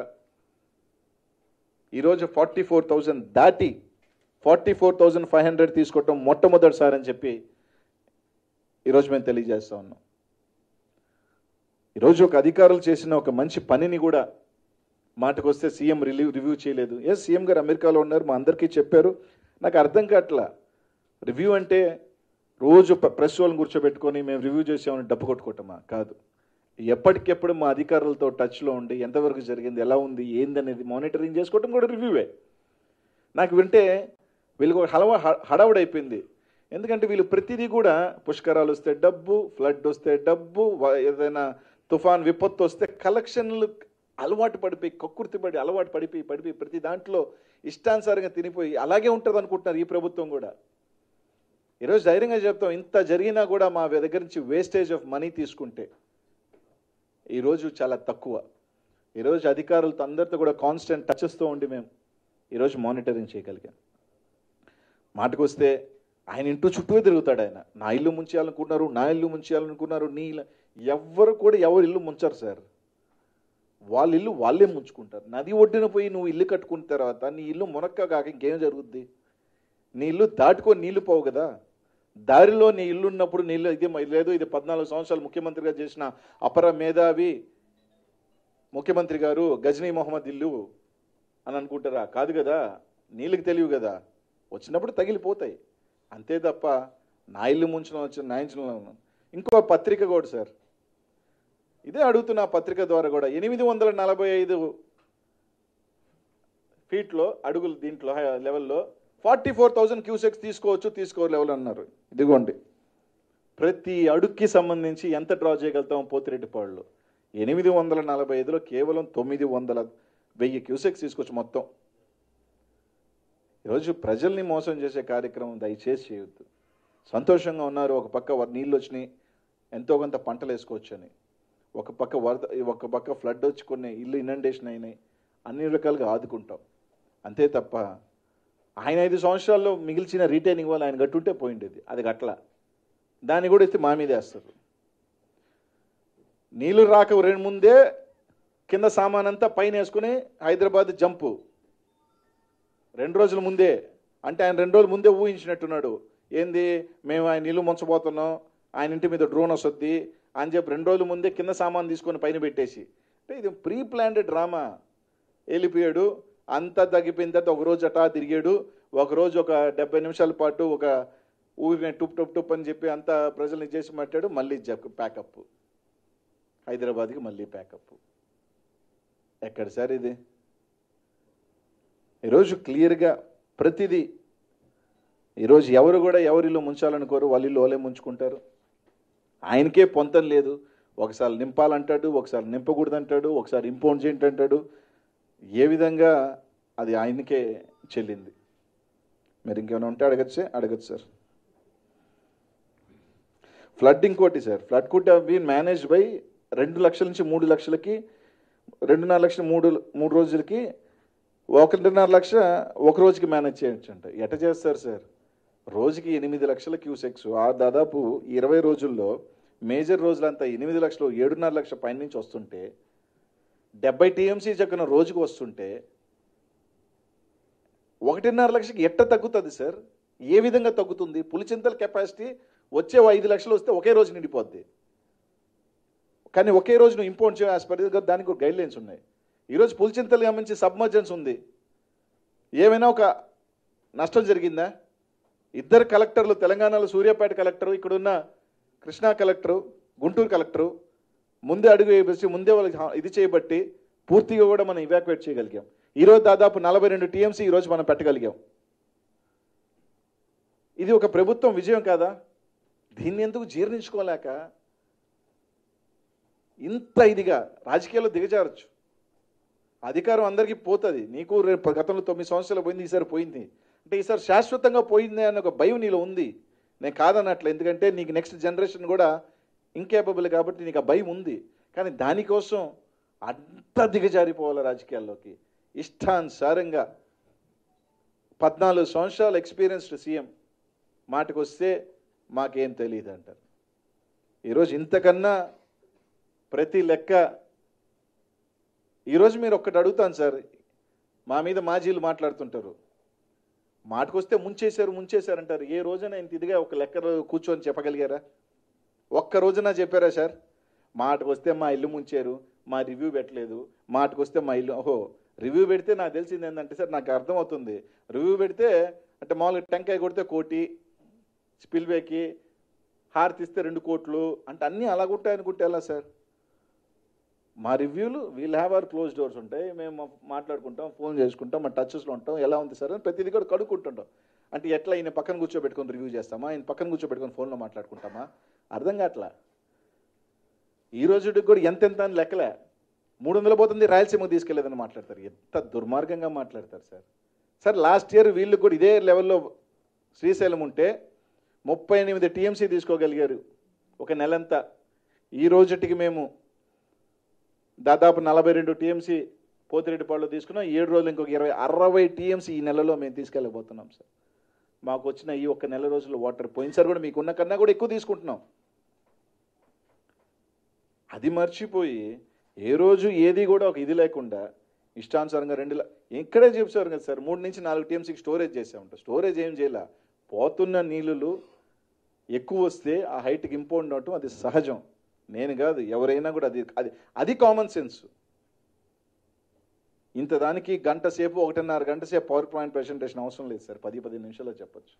ఈరోజు ఫార్టీ ఫోర్ థౌజండ్ దాటి forty four thousand five hundred తీసుకోవటం మొట్టమొదటిసారి అని చెప్పి ఈరోజు మేము తెలియజేస్తా ఉన్నాం ఈరోజు ఒక అధికారులు చేసిన ఒక మంచి పనిని కూడా మాటకు వస్తే సీఎం రిలీవ్ రివ్యూ చేయలేదు ఎస్ సీఎం గారు అమెరికాలో ఉన్నారు మా అందరికీ చెప్పారు నాకు అర్థం కావట్లా రివ్యూ అంటే రోజు ప- ప్రెస్ వాళ్ళని కూర్చోబెట్టుకొని మేము రివ్యూ చేసామని డబ్బు కొట్టుకోవటమా కాదు ఎప్పటికెప్పుడు మా అధికారులతో టచ్లో ఉండి ఎంతవరకు జరిగింది ఎలా ఉంది ఏందనేది మానిటరింగ్ చేసుకోవటం కూడా రివ్యూవే నాకు వింటే వీళ్ళకి ఒక హలవ హడావుడైపోయింది ఎందుకంటే వీళ్ళు ప్రతిదీ కూడా పుష్కరాలు వస్తే డబ్బు ఫ్లడ్ వస్తే డబ్బు వ- ఏదైనా తుఫాన్ విపత్తు వస్తే కలెక్షన్లు అలవాటు పడిపోయి కక్కుర్తి పడి అలవాటు పడిపోయి పడిపోయి ప్రతి దాంట్లో ఇష్టానుసారంగా తినిపోయి అలాగే ఉంటుంది అనుకుంటున్నారు ఈ ప్రభుత్వం కూడా ఈరోజు ధైర్యంగా చెప్తాం ఇంత జరిగినా కూడా మా దగ్గర నుంచి వేస్టేజ్ ఆఫ్ మనీ తీసుకుంటే ఈరోజు చాలా తక్కువ ఈరోజు అధికారులతో అందరితో కూడా కాన్స్టెంట్ టచ్స్తో ఉండి మేము ఈరోజు మానిటరింగ్ చేయగలిగాం మాటకు వస్తే ఆయన ఇంటూ చుట్టూ తిరుగుతాడు ఆయన నా ఇల్లు ముంచేయాలనుకున్నారు నా ఇల్లు ముంచేయాలనుకున్నారు నీ ఇల్లు ఎవ్వరు కూడా ఎవరు ఇల్లు ముంచరు సార్ వాళ్ళ ఇల్లు వాళ్ళే ముంచుకుంటారు నది ఒడ్డున పోయి నువ్వు ఇల్లు కట్టుకున్న తర్వాత నీ ఇల్లు మునక్క కాక ఇంకేం జరుగుద్ది నీ ఇల్లు దాటుకొని నీళ్లు పోవు కదా దారిలో నీ ఇల్లు ఉన్నప్పుడు నీళ్ళు ఇది మ- లేదు ఇది పద్నాలుగు సంవత్సరాలు ముఖ్యమంత్రిగా చేసిన అపర మేధావి ముఖ్యమంత్రి గారు గజనీ మొహమ్మద్ ఇల్లు అని అనుకుంటారా కాదు కదా నీళ్ళకి తెలియవు కదా వచ్చినప్పుడు తగిలిపోతాయి అంతే తప్ప నా ఇల్లు ముంచడం వచ్చిన నా ఇంచడం ఇంకో పత్రిక కూడా సార్ ఇదే అడుగుతున్న ఆ పత్రిక ద్వారా కూడా ఎనిమిది వందల నలభై ఐదు ఫీట్లో అడుగులు దీంట్లో హై- లెవెల్లో ఫార్టీ ఫోర్ థౌజండ్ క్యూసెక్స్ తీసుకోవచ్చు తీసుకో లెవెల్ అన్నారు ఇదిగోండి ప్రతి అడుగుకి సంబంధించి ఎంత డ్రా చేయగలుగుతాం పోతిరెడ్డిపాడులో ఎనిమిది వందల నలభై ఐదులో కేవలం తొమ్మిది వందల వెయ్యి క్యూసెక్స్ తీసుకోవచ్చు మొత్తం ఈరోజు ప్రజల్ని మోసం చేసే కార్యక్రమం దయచేసి చేయొద్దు సంతోషంగా ఉన్నారు ఒక పక్క వ- నీళ్ళు వచ్చినాయి ఎంతో కొంత పంటలు వేసుకోవచ్చు అని ఒక పక్క వరద ఒక పక్క ఫ్లడ్ వచ్చి కొన్ని ఇల్లు ఇనండేషన్ అయినాయి అన్ని రకాలుగా ఆదుకుంటాం అంతే తప్ప ఆయన ఐదు సంవత్సరాల్లో మిగిల్చిన రీటైనింగ్ వల్ల ఆయన గట్టుంటే పోయిండేది అది గట్ల దాన్ని కూడా ఎత్తి మా మీద వేస్తారు నీళ్లు రాక రెండు ముందే కింద సామాన్ అంతా పైన వేసుకుని హైదరాబాద్ జంపు రెండు రోజుల ముందే అంటే ఆయన రెండు రోజుల ముందే ఊహించినట్టున్నాడు ఏంది మేము ఆయన ఇల్లు ముంచబోతున్నాం ఆయన ఇంటి మీద డ్రోన్ వస్తుంది అని చెప్పి రెండు రోజుల ముందే కింద సామాన్ తీసుకొని పైన పెట్టేసి అంటే ఇది ప్రీ ప్లాన్డ్ డ్రామా వెళ్ళిపోయాడు అంతా తగ్గిపోయిన తర్వాత ఒక రోజు అటా తిరిగాడు ఒక రోజు ఒక డెబ్బై నిమిషాల పాటు ఒక ఊరిని టుప్ టుప్ టుప్ అని చెప్పి అంతా ప్రజల్ని చేసి మాట్లాడు మళ్ళీ ప్యాకప్ హైదరాబాద్కి మళ్ళీ ప్యాకప్ ఎక్కడ సార్ ఇది ఈరోజు క్లియర్గా ప్రతిదీ ఈరోజు ఎవరు కూడా ఎవరిలో ముంచాలనుకోరు వాళ్ళ ఇల్లు వాళ్ళే ముంచుకుంటారు ఆయనకే పొంతం లేదు ఒకసారి నింపాలంటాడు ఒకసారి నింపకూడదంటాడు ఒకసారి ఇంపౌండ్ చేయండి అంటాడు ఏ విధంగా అది ఆయనకే చెల్లింది మీరు ఇంకేమైనా ఉంటే అడగచ్చే అడగచ్చు సార్ ఫ్లడ్ ఇంకోటి sir flood could have been manage by రెండు లక్షల నుంచి మూడు లక్షలకి రెండున్నర లక్షల మూడు మూడు రోజులకి ఒకటిన్నర లక్ష ఒక రోజుకి మేనేజ్ చేయొచ్చు అంట ఎట చేస్తారు సార్ రోజుకి ఎనిమిది లక్షల క్యూసెక్స్ ఆ దాదాపు ఇరవై రోజుల్లో మేజర్ రోజులంతా ఎనిమిది లక్షలు ఏడున్నర లక్ష పైన నుంచి వస్తుంటే డెబ్బై టీఎంసీ చక్కన రోజుకు వస్తుంటే ఒకటిన్నర లక్షకి ఎట్ట తగ్గుతుంది సార్ ఏ విధంగా తగ్గుతుంది పులిచింతల కెపాసిటీ వచ్చే ఓ ఐదు లక్షలు వస్తే ఒకే రోజు నిండిపోద్ది కానీ ఒకే రోజు నువ్వు ఇంపోర్ట్ చేయ యాజ్ పర్ దానికి ఒక గైడ్ లైన్స్ ఉన్నాయి ఈరోజు పులిచింతలు గమనించి సబ్మర్జెన్స్ ఉంది ఏమైనా ఒక నష్టం జరిగిందా ఇద్దరు కలెక్టర్లు తెలంగాణలో సూర్యాపేట కలెక్టర్ ఇక్కడున్న కృష్ణా కలెక్టరు గుంటూరు కలెక్టరు ముందే అడుగు వేసి ముందే వాళ్ళకి హా- ఇది చేయబట్టి పూర్తిగా కూడా మనం ఇవాక్యువేట్ చేయగలిగాం ఈరోజు దాదాపు నలభై రెండు టీఎంసీ ఈరోజు మనం పెట్టగలిగాం ఇది ఒక ప్రభుత్వం విజయం కాదా దీన్ని ఎందుకు జీర్ణించుకోలేక ఇంత ఇదిగా రాజకీయాల్లో దిగజారచ్చు అధికారం అందరికీ పోతుంది నీకు రేపు గతంలో తొమ్మిది సంవత్సరాలు పోయింది ఈసారి పోయింది అంటే ఈసారి శాశ్వతంగా పోయింది అనే ఒక భయం నీలో ఉంది నేను కాదన్నట్లు ఎందుకంటే నీకు నెక్స్ట్ జనరేషన్ కూడా ఇంకేపబుల్ కాబట్టి నీకు ఆ భయం ఉంది కానీ దానికోసం అంత దిగజారిపోవాలి రాజకీయాల్లోకి ఇష్టానుసారంగా పద్నాలుగు సంవత్సరాలు ఎక్స్పీరియన్స్డ్ సీఎం మాటకు వస్తే మాకేం తెలియదు అంటారు ఈరోజు ఇంతకన్నా ప్రతి లెక్క ఈరోజు మీరు ఒక్కటి అడుగుతాను సార్ మా మీద మాజీలు మాట్లాడుతుంటారు మాటకొస్తే ముంచేశారు ముంచేశారు అంటారు ఏ రోజున ఇంత ఇదిగా ఒక లెక్క కూర్చొని చెప్పగలిగారా ఒక్క రోజున చెప్పారా సార్ మాటకు వస్తే మా ఇల్లు ముంచారు మా రివ్యూ పెట్టలేదు మాటకు వస్తే మా ఇల్లు ఓహో రివ్యూ పెడితే నాకు తెలిసింది ఏంటంటే సార్ నాకు అర్థమవుతుంది రివ్యూ పెడితే అంటే మామూలుగా టెంకాయ కొడితే కోటి స్పిల్వేకి హారతిస్తే రెండు కోట్లు అంటే అన్నీ అలాగుంటాయి అనుకుంటే ఎలా సార్ మా రివ్యూలు we'll have our close doors ఉంటాయి మేము మాట్లాడుకుంటాం ఫోన్ చేసుకుంటాం మా టచెస్లో ఉంటాం ఎలా ఉంది సార్ అని ప్రతిదీ కూడా కడుక్కుంటుంటాం అంటే ఎట్లా ఈయన పక్కన కూర్చోబెట్టుకొని రివ్యూ చేస్తామా ఆయన పక్కన కూర్చోబెట్టుకొని ఫోన్లో మాట్లాడుకుంటామా అర్థం కావట్లా ఈ రోజుకి కూడా ఎంతెంత అని లెక్కలే మూడు వందలు పోతుంది రాయలసీమకు తీసుకెళ్లేదని మాట్లాడతారు ఎంత దుర్మార్గంగా మాట్లాడతారు సార్ సార్ లాస్ట్ ఇయర్ వీళ్ళు కూడా ఇదే లెవెల్లో శ్రీశైలం ఉంటే ముప్పై ఎనిమిది టీఎంసీ తీసుకోగలిగారు ఒక నెలంతా ఈ రోజుటికి మేము దాదాపు నలభై రెండు టీఎంసీ పోతిరెడ్డిపాడులో తీసుకున్నాం ఏడు రోజులు ఇంకొక ఇరవై అరవై టీఎంసీ ఈ నెలలో మేము తీసుకెళ్ళబోతున్నాం సార్ మాకు వచ్చిన ఈ ఒక్క నెల రోజుల్లో వాటర్ పోయినసారి కూడా మీకున్న కన్నా కూడా ఎక్కువ తీసుకుంటున్నాం అది మర్చిపోయి ఏ రోజు ఏది కూడా ఒక ఇది లేకుండా ఇష్టానుసారంగా రెండు ల- ఇక్కడే చెప్పారు కదా సార్ మూడు నుంచి నాలుగు టీఎంసీకి స్టోరేజ్ చేసామంట స్టోరేజ్ ఏం చేయలే పోతున్న నీళ్ళు ఎక్కువ వస్తే ఆ హైట్కి ఇంపౌండ్ అవటం అది సహజం నేను కాదు ఎవరైనా కూడా అది అది అది కామన్ సెన్స్ ఇంత దానికి గంట సేపు ఒకటిన్నర గంట సేపు పవర్ పాయింట్ ప్రెజెంటేషన్ అవసరం లేదు సార్ పది పది నిమిషాల్లో చెప్పొచ్చు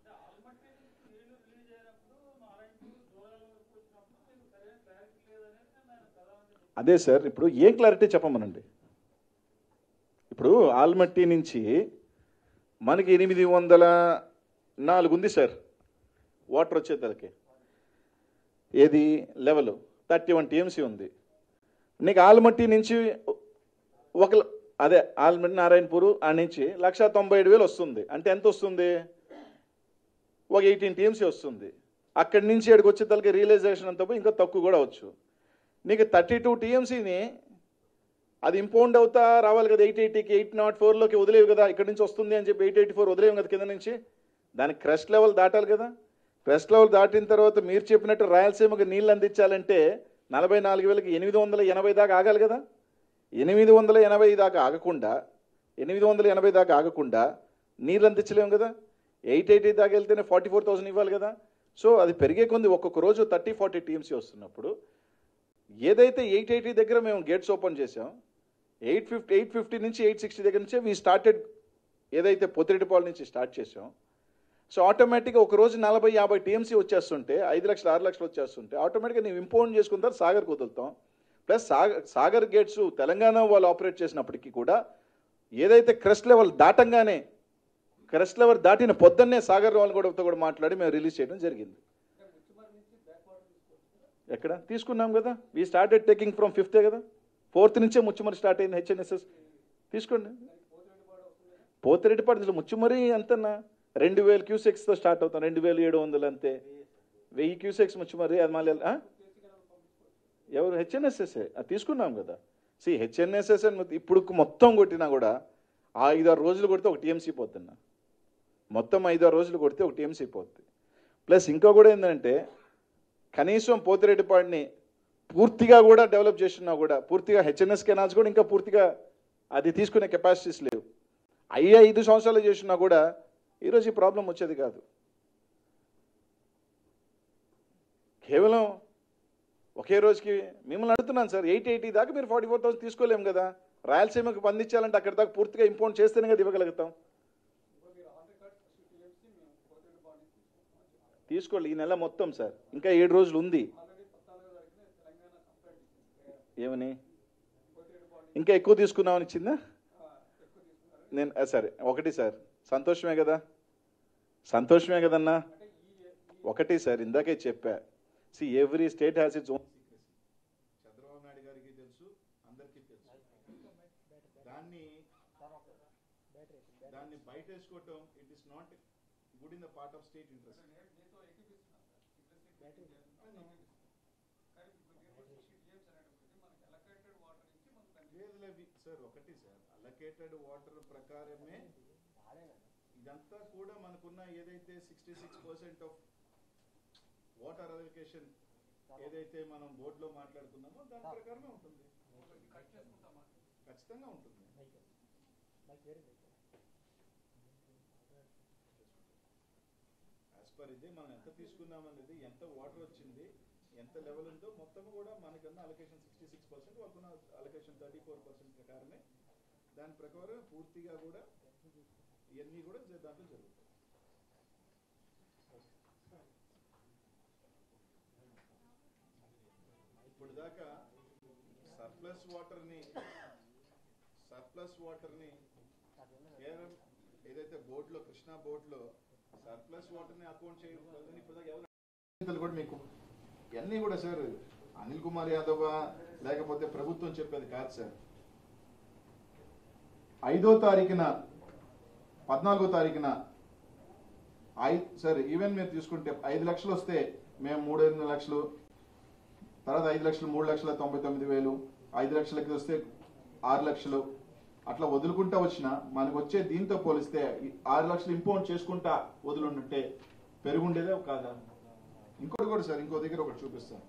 అదే సార్ ఇప్పుడు ఏం క్లారిటీ చెప్పమనండి ఇప్పుడు ఆల్మట్టి నుంచి మనకి ఎనిమిది వందల నాలుగు ఉంది సార్ వాటర్ వచ్చేతలకి ఏది లెవెల్ థర్టీ వన్ టీఎంసీ ఉంది నీకు ఆల్మట్టి నుంచి ఒక అదే ఆల్మట్టి నారాయణపూర్ ఆ నుంచి లక్ష తొంభై ఏడు వేలు వస్తుంది అంటే ఎంత వస్తుంది ఒక ఎయిటీన్ టీఎంసీ వస్తుంది అక్కడి నుంచి ఇక్కడికి వచ్చేతలకి రియలైజేషన్ అంత పోయి ఇంకా తక్కువ కూడా వచ్చు నీకు థర్టీ టూ టీఎంసీని అది ఇంపౌండ్ అవుతా రావాలి కదా ఎయిట్ ఎయిటీకి ఎయిట్ నాట్ ఫోర్లోకి వదిలేవు కదా ఇక్కడ నుంచి వస్తుంది అని చెప్పి ఎయిట్ ఎయిటీ ఫోర్ వదిలేవు కదా కింద నుంచి దానికి క్రస్ట్ లెవెల్ దాటాలి కదా క్రస్ట్ లెవెల్ దాటిన తర్వాత మీరు చెప్పినట్టు రాయలసీమకు నీళ్ళు అందించాలంటే నలభై నాలుగు వేలకి ఎనిమిది వందల ఎనభై దాకా ఆగాలి కదా ఎనిమిది వందల ఎనభై దాకా ఆగకుండా ఎనిమిది వందల ఎనభై దాకా ఆగకుండా నీళ్ళు అందించలేము కదా ఎయిట్ ఎయిటీ దాకా వెళ్తేనే ఫార్టీ ఫోర్ థౌసండ్ ఇవ్వాలి కదా సో అది పెరిగే కొంది ఒక్కొక్క రోజు థర్టీ ఫార్టీ టీఎంసీ వస్తున్నప్పుడు ఏదైతే ఎయిట్ ఎయిటీ దగ్గర మేము గేట్స్ ఓపెన్ చేసాం ఎయిట్ ఫిఫ్టీ ఎయిట్ ఫిఫ్టీ నుంచి ఎయిట్ సిక్స్టీ దగ్గర నుంచే వీ స్టార్టెడ్ ఏదైతే పొత్తిరెడ్డిపాల నుంచి స్టార్ట్ చేసాం సో ఆటోమేటిక్గా ఒక రోజు నలభై యాభై టీఎంసీ వచ్చేస్తుంటే ఐదు లక్షలు ఆరు లక్షలు వచ్చేస్తుంటే ఆటోమేటిక్గా నేను ఇంపోర్ట్ చేసుకున్న తర్వాత సాగర్కి వదులుతాం ప్లస్ సాగర్ సాగర్ గేట్స్ తెలంగాణ వాళ్ళు ఆపరేట్ చేసినప్పటికీ కూడా ఏదైతే క్రెస్ట్ లెవెల్ దాటంగానే క్రెస్ట్ లెవెల్ దాటిన పొద్దున్నే సాగర్ వాళ్ళు కూడా కూడా మాట్లాడి మేము రిలీజ్ చేయడం జరిగింది ఎక్కడ తీసుకున్నాం కదా వీ స్టార్టెడ్ టేకింగ్ ఫ్రమ్ ఫిఫ్తే కదా ఫోర్త్ నుంచే ముచ్చుమరి స్టార్ట్ అయింది హెచ్ఎన్ఎస్ఎస్ తీసుకోండి పోతిరెడ్డిపాడు అసలు ముచ్చుమరి ఎంతన్నా రెండు వేల క్యూసెక్స్తో స్టార్ట్ అవుతాం రెండు వేల ఏడు వందలు అంతే వెయ్యి క్యూసెక్స్ ముచ్చుమరి అది మళ్ళీ ఆ? ఎవరు హెచ్ఎన్ఎస్ఎస్ అది తీసుకున్నాం కదా సి హెచ్ఎన్ఎస్ఎస్ ఇప్పుడు మొత్తం కొట్టినా కూడా ఆ ఐదారు రోజులు కొడితే ఒక టీఎంసీ పోతున్నా మొత్తం ఐదారు రోజులు కొడితే ఒక టీఎంసీ పోతుంది ప్లస్ ఇంకా కూడా ఏంటంటే కనీసం పోతిరెడ్డిపాడిని పూర్తిగా కూడా డెవలప్ చేస్తున్నా కూడా పూర్తిగా హెచ్ఎన్ఎస్ కెనాల్స్ కూడా ఇంకా పూర్తిగా అది తీసుకునే కెపాసిటీస్ లేవు అయ్యే ఐదు సంవత్సరాలు చేసినా కూడా ఈరోజు ఈ ప్రాబ్లం వచ్చేది కాదు కేవలం ఒకే రోజుకి మిమ్మల్ని అడుగుతున్నాను సార్ ఎయిట్ ఎయిటీ దాకా మీరు ఫార్టీ ఫోర్ థౌసండ్ తీసుకోలేము కదా రాయలసీమకు పండించాలంటే అక్కడ దాకా పూర్తిగా ఇంపోర్ట్ చేస్తేనే కదా ఇవ్వగలుగుతాం తీసుకోండి ఈ నెల మొత్తం సార్ ఇంకా ఏడు రోజులు ఉంది ఏమని ఇంకా ఎక్కువ తీసుకున్నామని ఇచ్చిందా నేను ఆ, సరే ఒకటి సార్ సంతోషమే కదా సంతోషమే కదన్నా ఒకటి సార్ ఇందాకే చెప్పా see every state has its own Chandrababu Naidu గారికి తెలుసు అందరికీ తెలుసు దాన్ని దాన్ని బయట వేసుకోవటం it is not good in the part of state interest sir ఒకటి సార్ అలకేటెడ్ వాటర్ ప్రకారమే ఇదంతా కూడా మనకున్న ఏదైతే sixty six percent of water allocation ఏదైతే మనం బోర్డులో మాట్లాడుకున్నామో దాని ప్రకారమే ఉంటుంది ఖచ్చితంగా ఉంటుంది యాజ్ పర్ ఇది మనం ఎంత తీసుకున్నాం అనేది ఎంత వాటర్ వచ్చింది ఎంత లెవెల్ ఉందో మొత్తం కూడా మనకన్నా అలొకేషన్ సిక్స్టీ సిక్స్ పర్సెంట్ వాళ్ళకున్న అలొకేషన్ థర్టీ ఫోర్ పర్సెంట్ ప్రకారమే దాని ప్రకారం పూర్తిగా కూడా ఇవన్నీ కూడా జ- దాంట్లో జరుగుతాయి ఇప్పుడు దాకా సర్ప్లస్ వాటర్ని సర్ప్లస్ వాటర్ని కేవలం ఏదైతే బోర్డులో కృష్ణా బోర్డులో సర్ప్లస్ వాటర్ని అకౌంట్ చేయడం ఇప్పుడు దాకా ఎవరు ఇంతలు కూడా మీకు ఇవన్నీ కూడా సార్ అనిల్ కుమార్ యాదవ్ లేకపోతే ప్రభుత్వం చెప్పేది కాదు సార్ ఐదో తారీఖున పద్నాలుగో తారీఖున ఐ సార్ ఈవెన్ మీరు తీసుకుంటే ఐదు లక్షలు వస్తే మేము మూడు ఎనిమిది లక్షలు తర్వాత ఐదు లక్షలు మూడు లక్షల తొంభై తొమ్మిది వేలు ఐదు లక్షలకి వస్తే ఆరు లక్షలు అట్లా వదులుకుంటా వచ్చిన మనకు వచ్చే దీంతో పోలిస్తే ఈ ఆరు లక్షలు ఇంపోర్ట్ చేసుకుంటా వదులుంటే పెరుగుండేదే కాదా ఇంకోటి కూడా సార్ ఇంకో దగ్గర ఒకటి చూపిస్తాను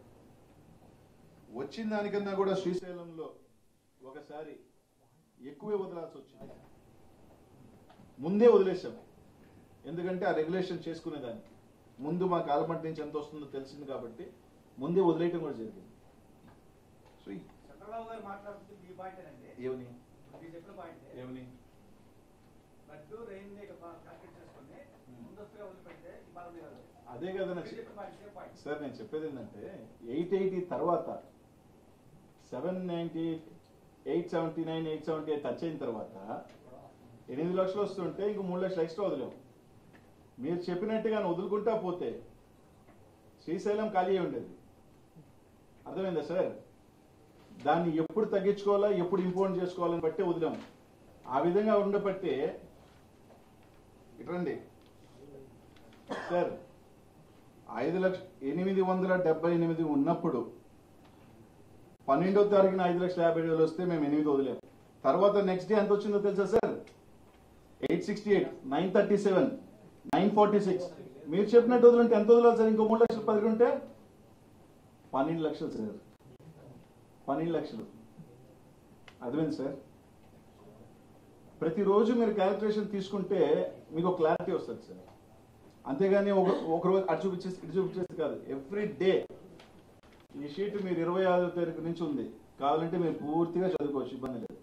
వచ్చిన దానికన్నా కూడా శ్రీశైలంలో ఒకసారి ఎక్కువే వదలాల్సి వచ్చింది ముందే వదిలేసాం ఎందుకంటే ఆ రెగ్యులేషన్ చేసుకునేదానికి ముందు మా కాలమంట నుంచి ఎంత వస్తుందో తెలిసింది కాబట్టి ముందే వదిలేయటం కూడా జరిగింది సో ఈ- చంద్రబాబు గారు మాట్లాడుతుంది ఈ పాయింటేనండి ఏమని మీరు చెప్పిన పాయింటే ఏమని లడ్డు రెయిన్ క్యాల్కులేట్ చేసుకుని ముందస్తుగా వదిలిపెడితే ఇబ్బంది కాదు అదే కదా నా మీరు చె- చెప్పిన పాయింట్ సేమ్ పాయింట్ సార్ నేను చెప్పేది ఏంటంటే ఎయిట్ ఎయిటీ తర్వాత seven ninety eight seventy nine eight seventy eight touch అయిన తర్వాత ఎనిమిది లక్షలు వస్తుంటే ఇంకో మూడు లక్షలు ఎక్స్ట్రా వదిలేం మీరు చెప్పినట్టుగా వదులుకుంటా పోతే శ్రీశైలం ఖాళీ అయి ఉండేది అర్థమైందా సార్ దాన్ని ఎప్పుడు తగ్గించుకోవాలా ఎప్పుడు ఇంపోర్ట్ చేసుకోవాలని బట్టే వదిలాం ఆ విధంగా ఉండబట్టే ఇట్రండి సార్ ఐదు లక్ష ఎనిమిది వందల డెబ్బై ఎనిమిది ఉన్నప్పుడు పన్నెండో తారీఖున ఐదు లక్షల యాభై వేలు వస్తే మేము ఎనిమిది వదిలేం తర్వాత నెక్స్ట్ డే ఎంత వచ్చిందో తెలుసా sir eight sixty eight nine thirty seven nine forty six మీరు చెప్పినట్టు వదిలింటే ఎంత వదలాలి సార్ ఇంకో మూడు లక్షలు పది ఉంటే పన్నెండు లక్షలు సార్ పన్నెండు లక్షలు అర్థమైంది సార్ ప్రతిరోజు మీరు క్యాలిక్యులేషన్ తీసుకుంటే మీకు క్లారిటీ వస్తుంది సార్ అంతేగాని ఒక ఒక రోజు అటు చూపించేసి ఇటు చూపించేసి కాదు ఎవ్రీ డే ఈ షీట్ మీరు ఇరవై ఆరో తారీఖు నుంచి ఉంది కావాలంటే మీరు పూర్తిగా చదువుకోవచ్చు ఇబ్బంది లేదు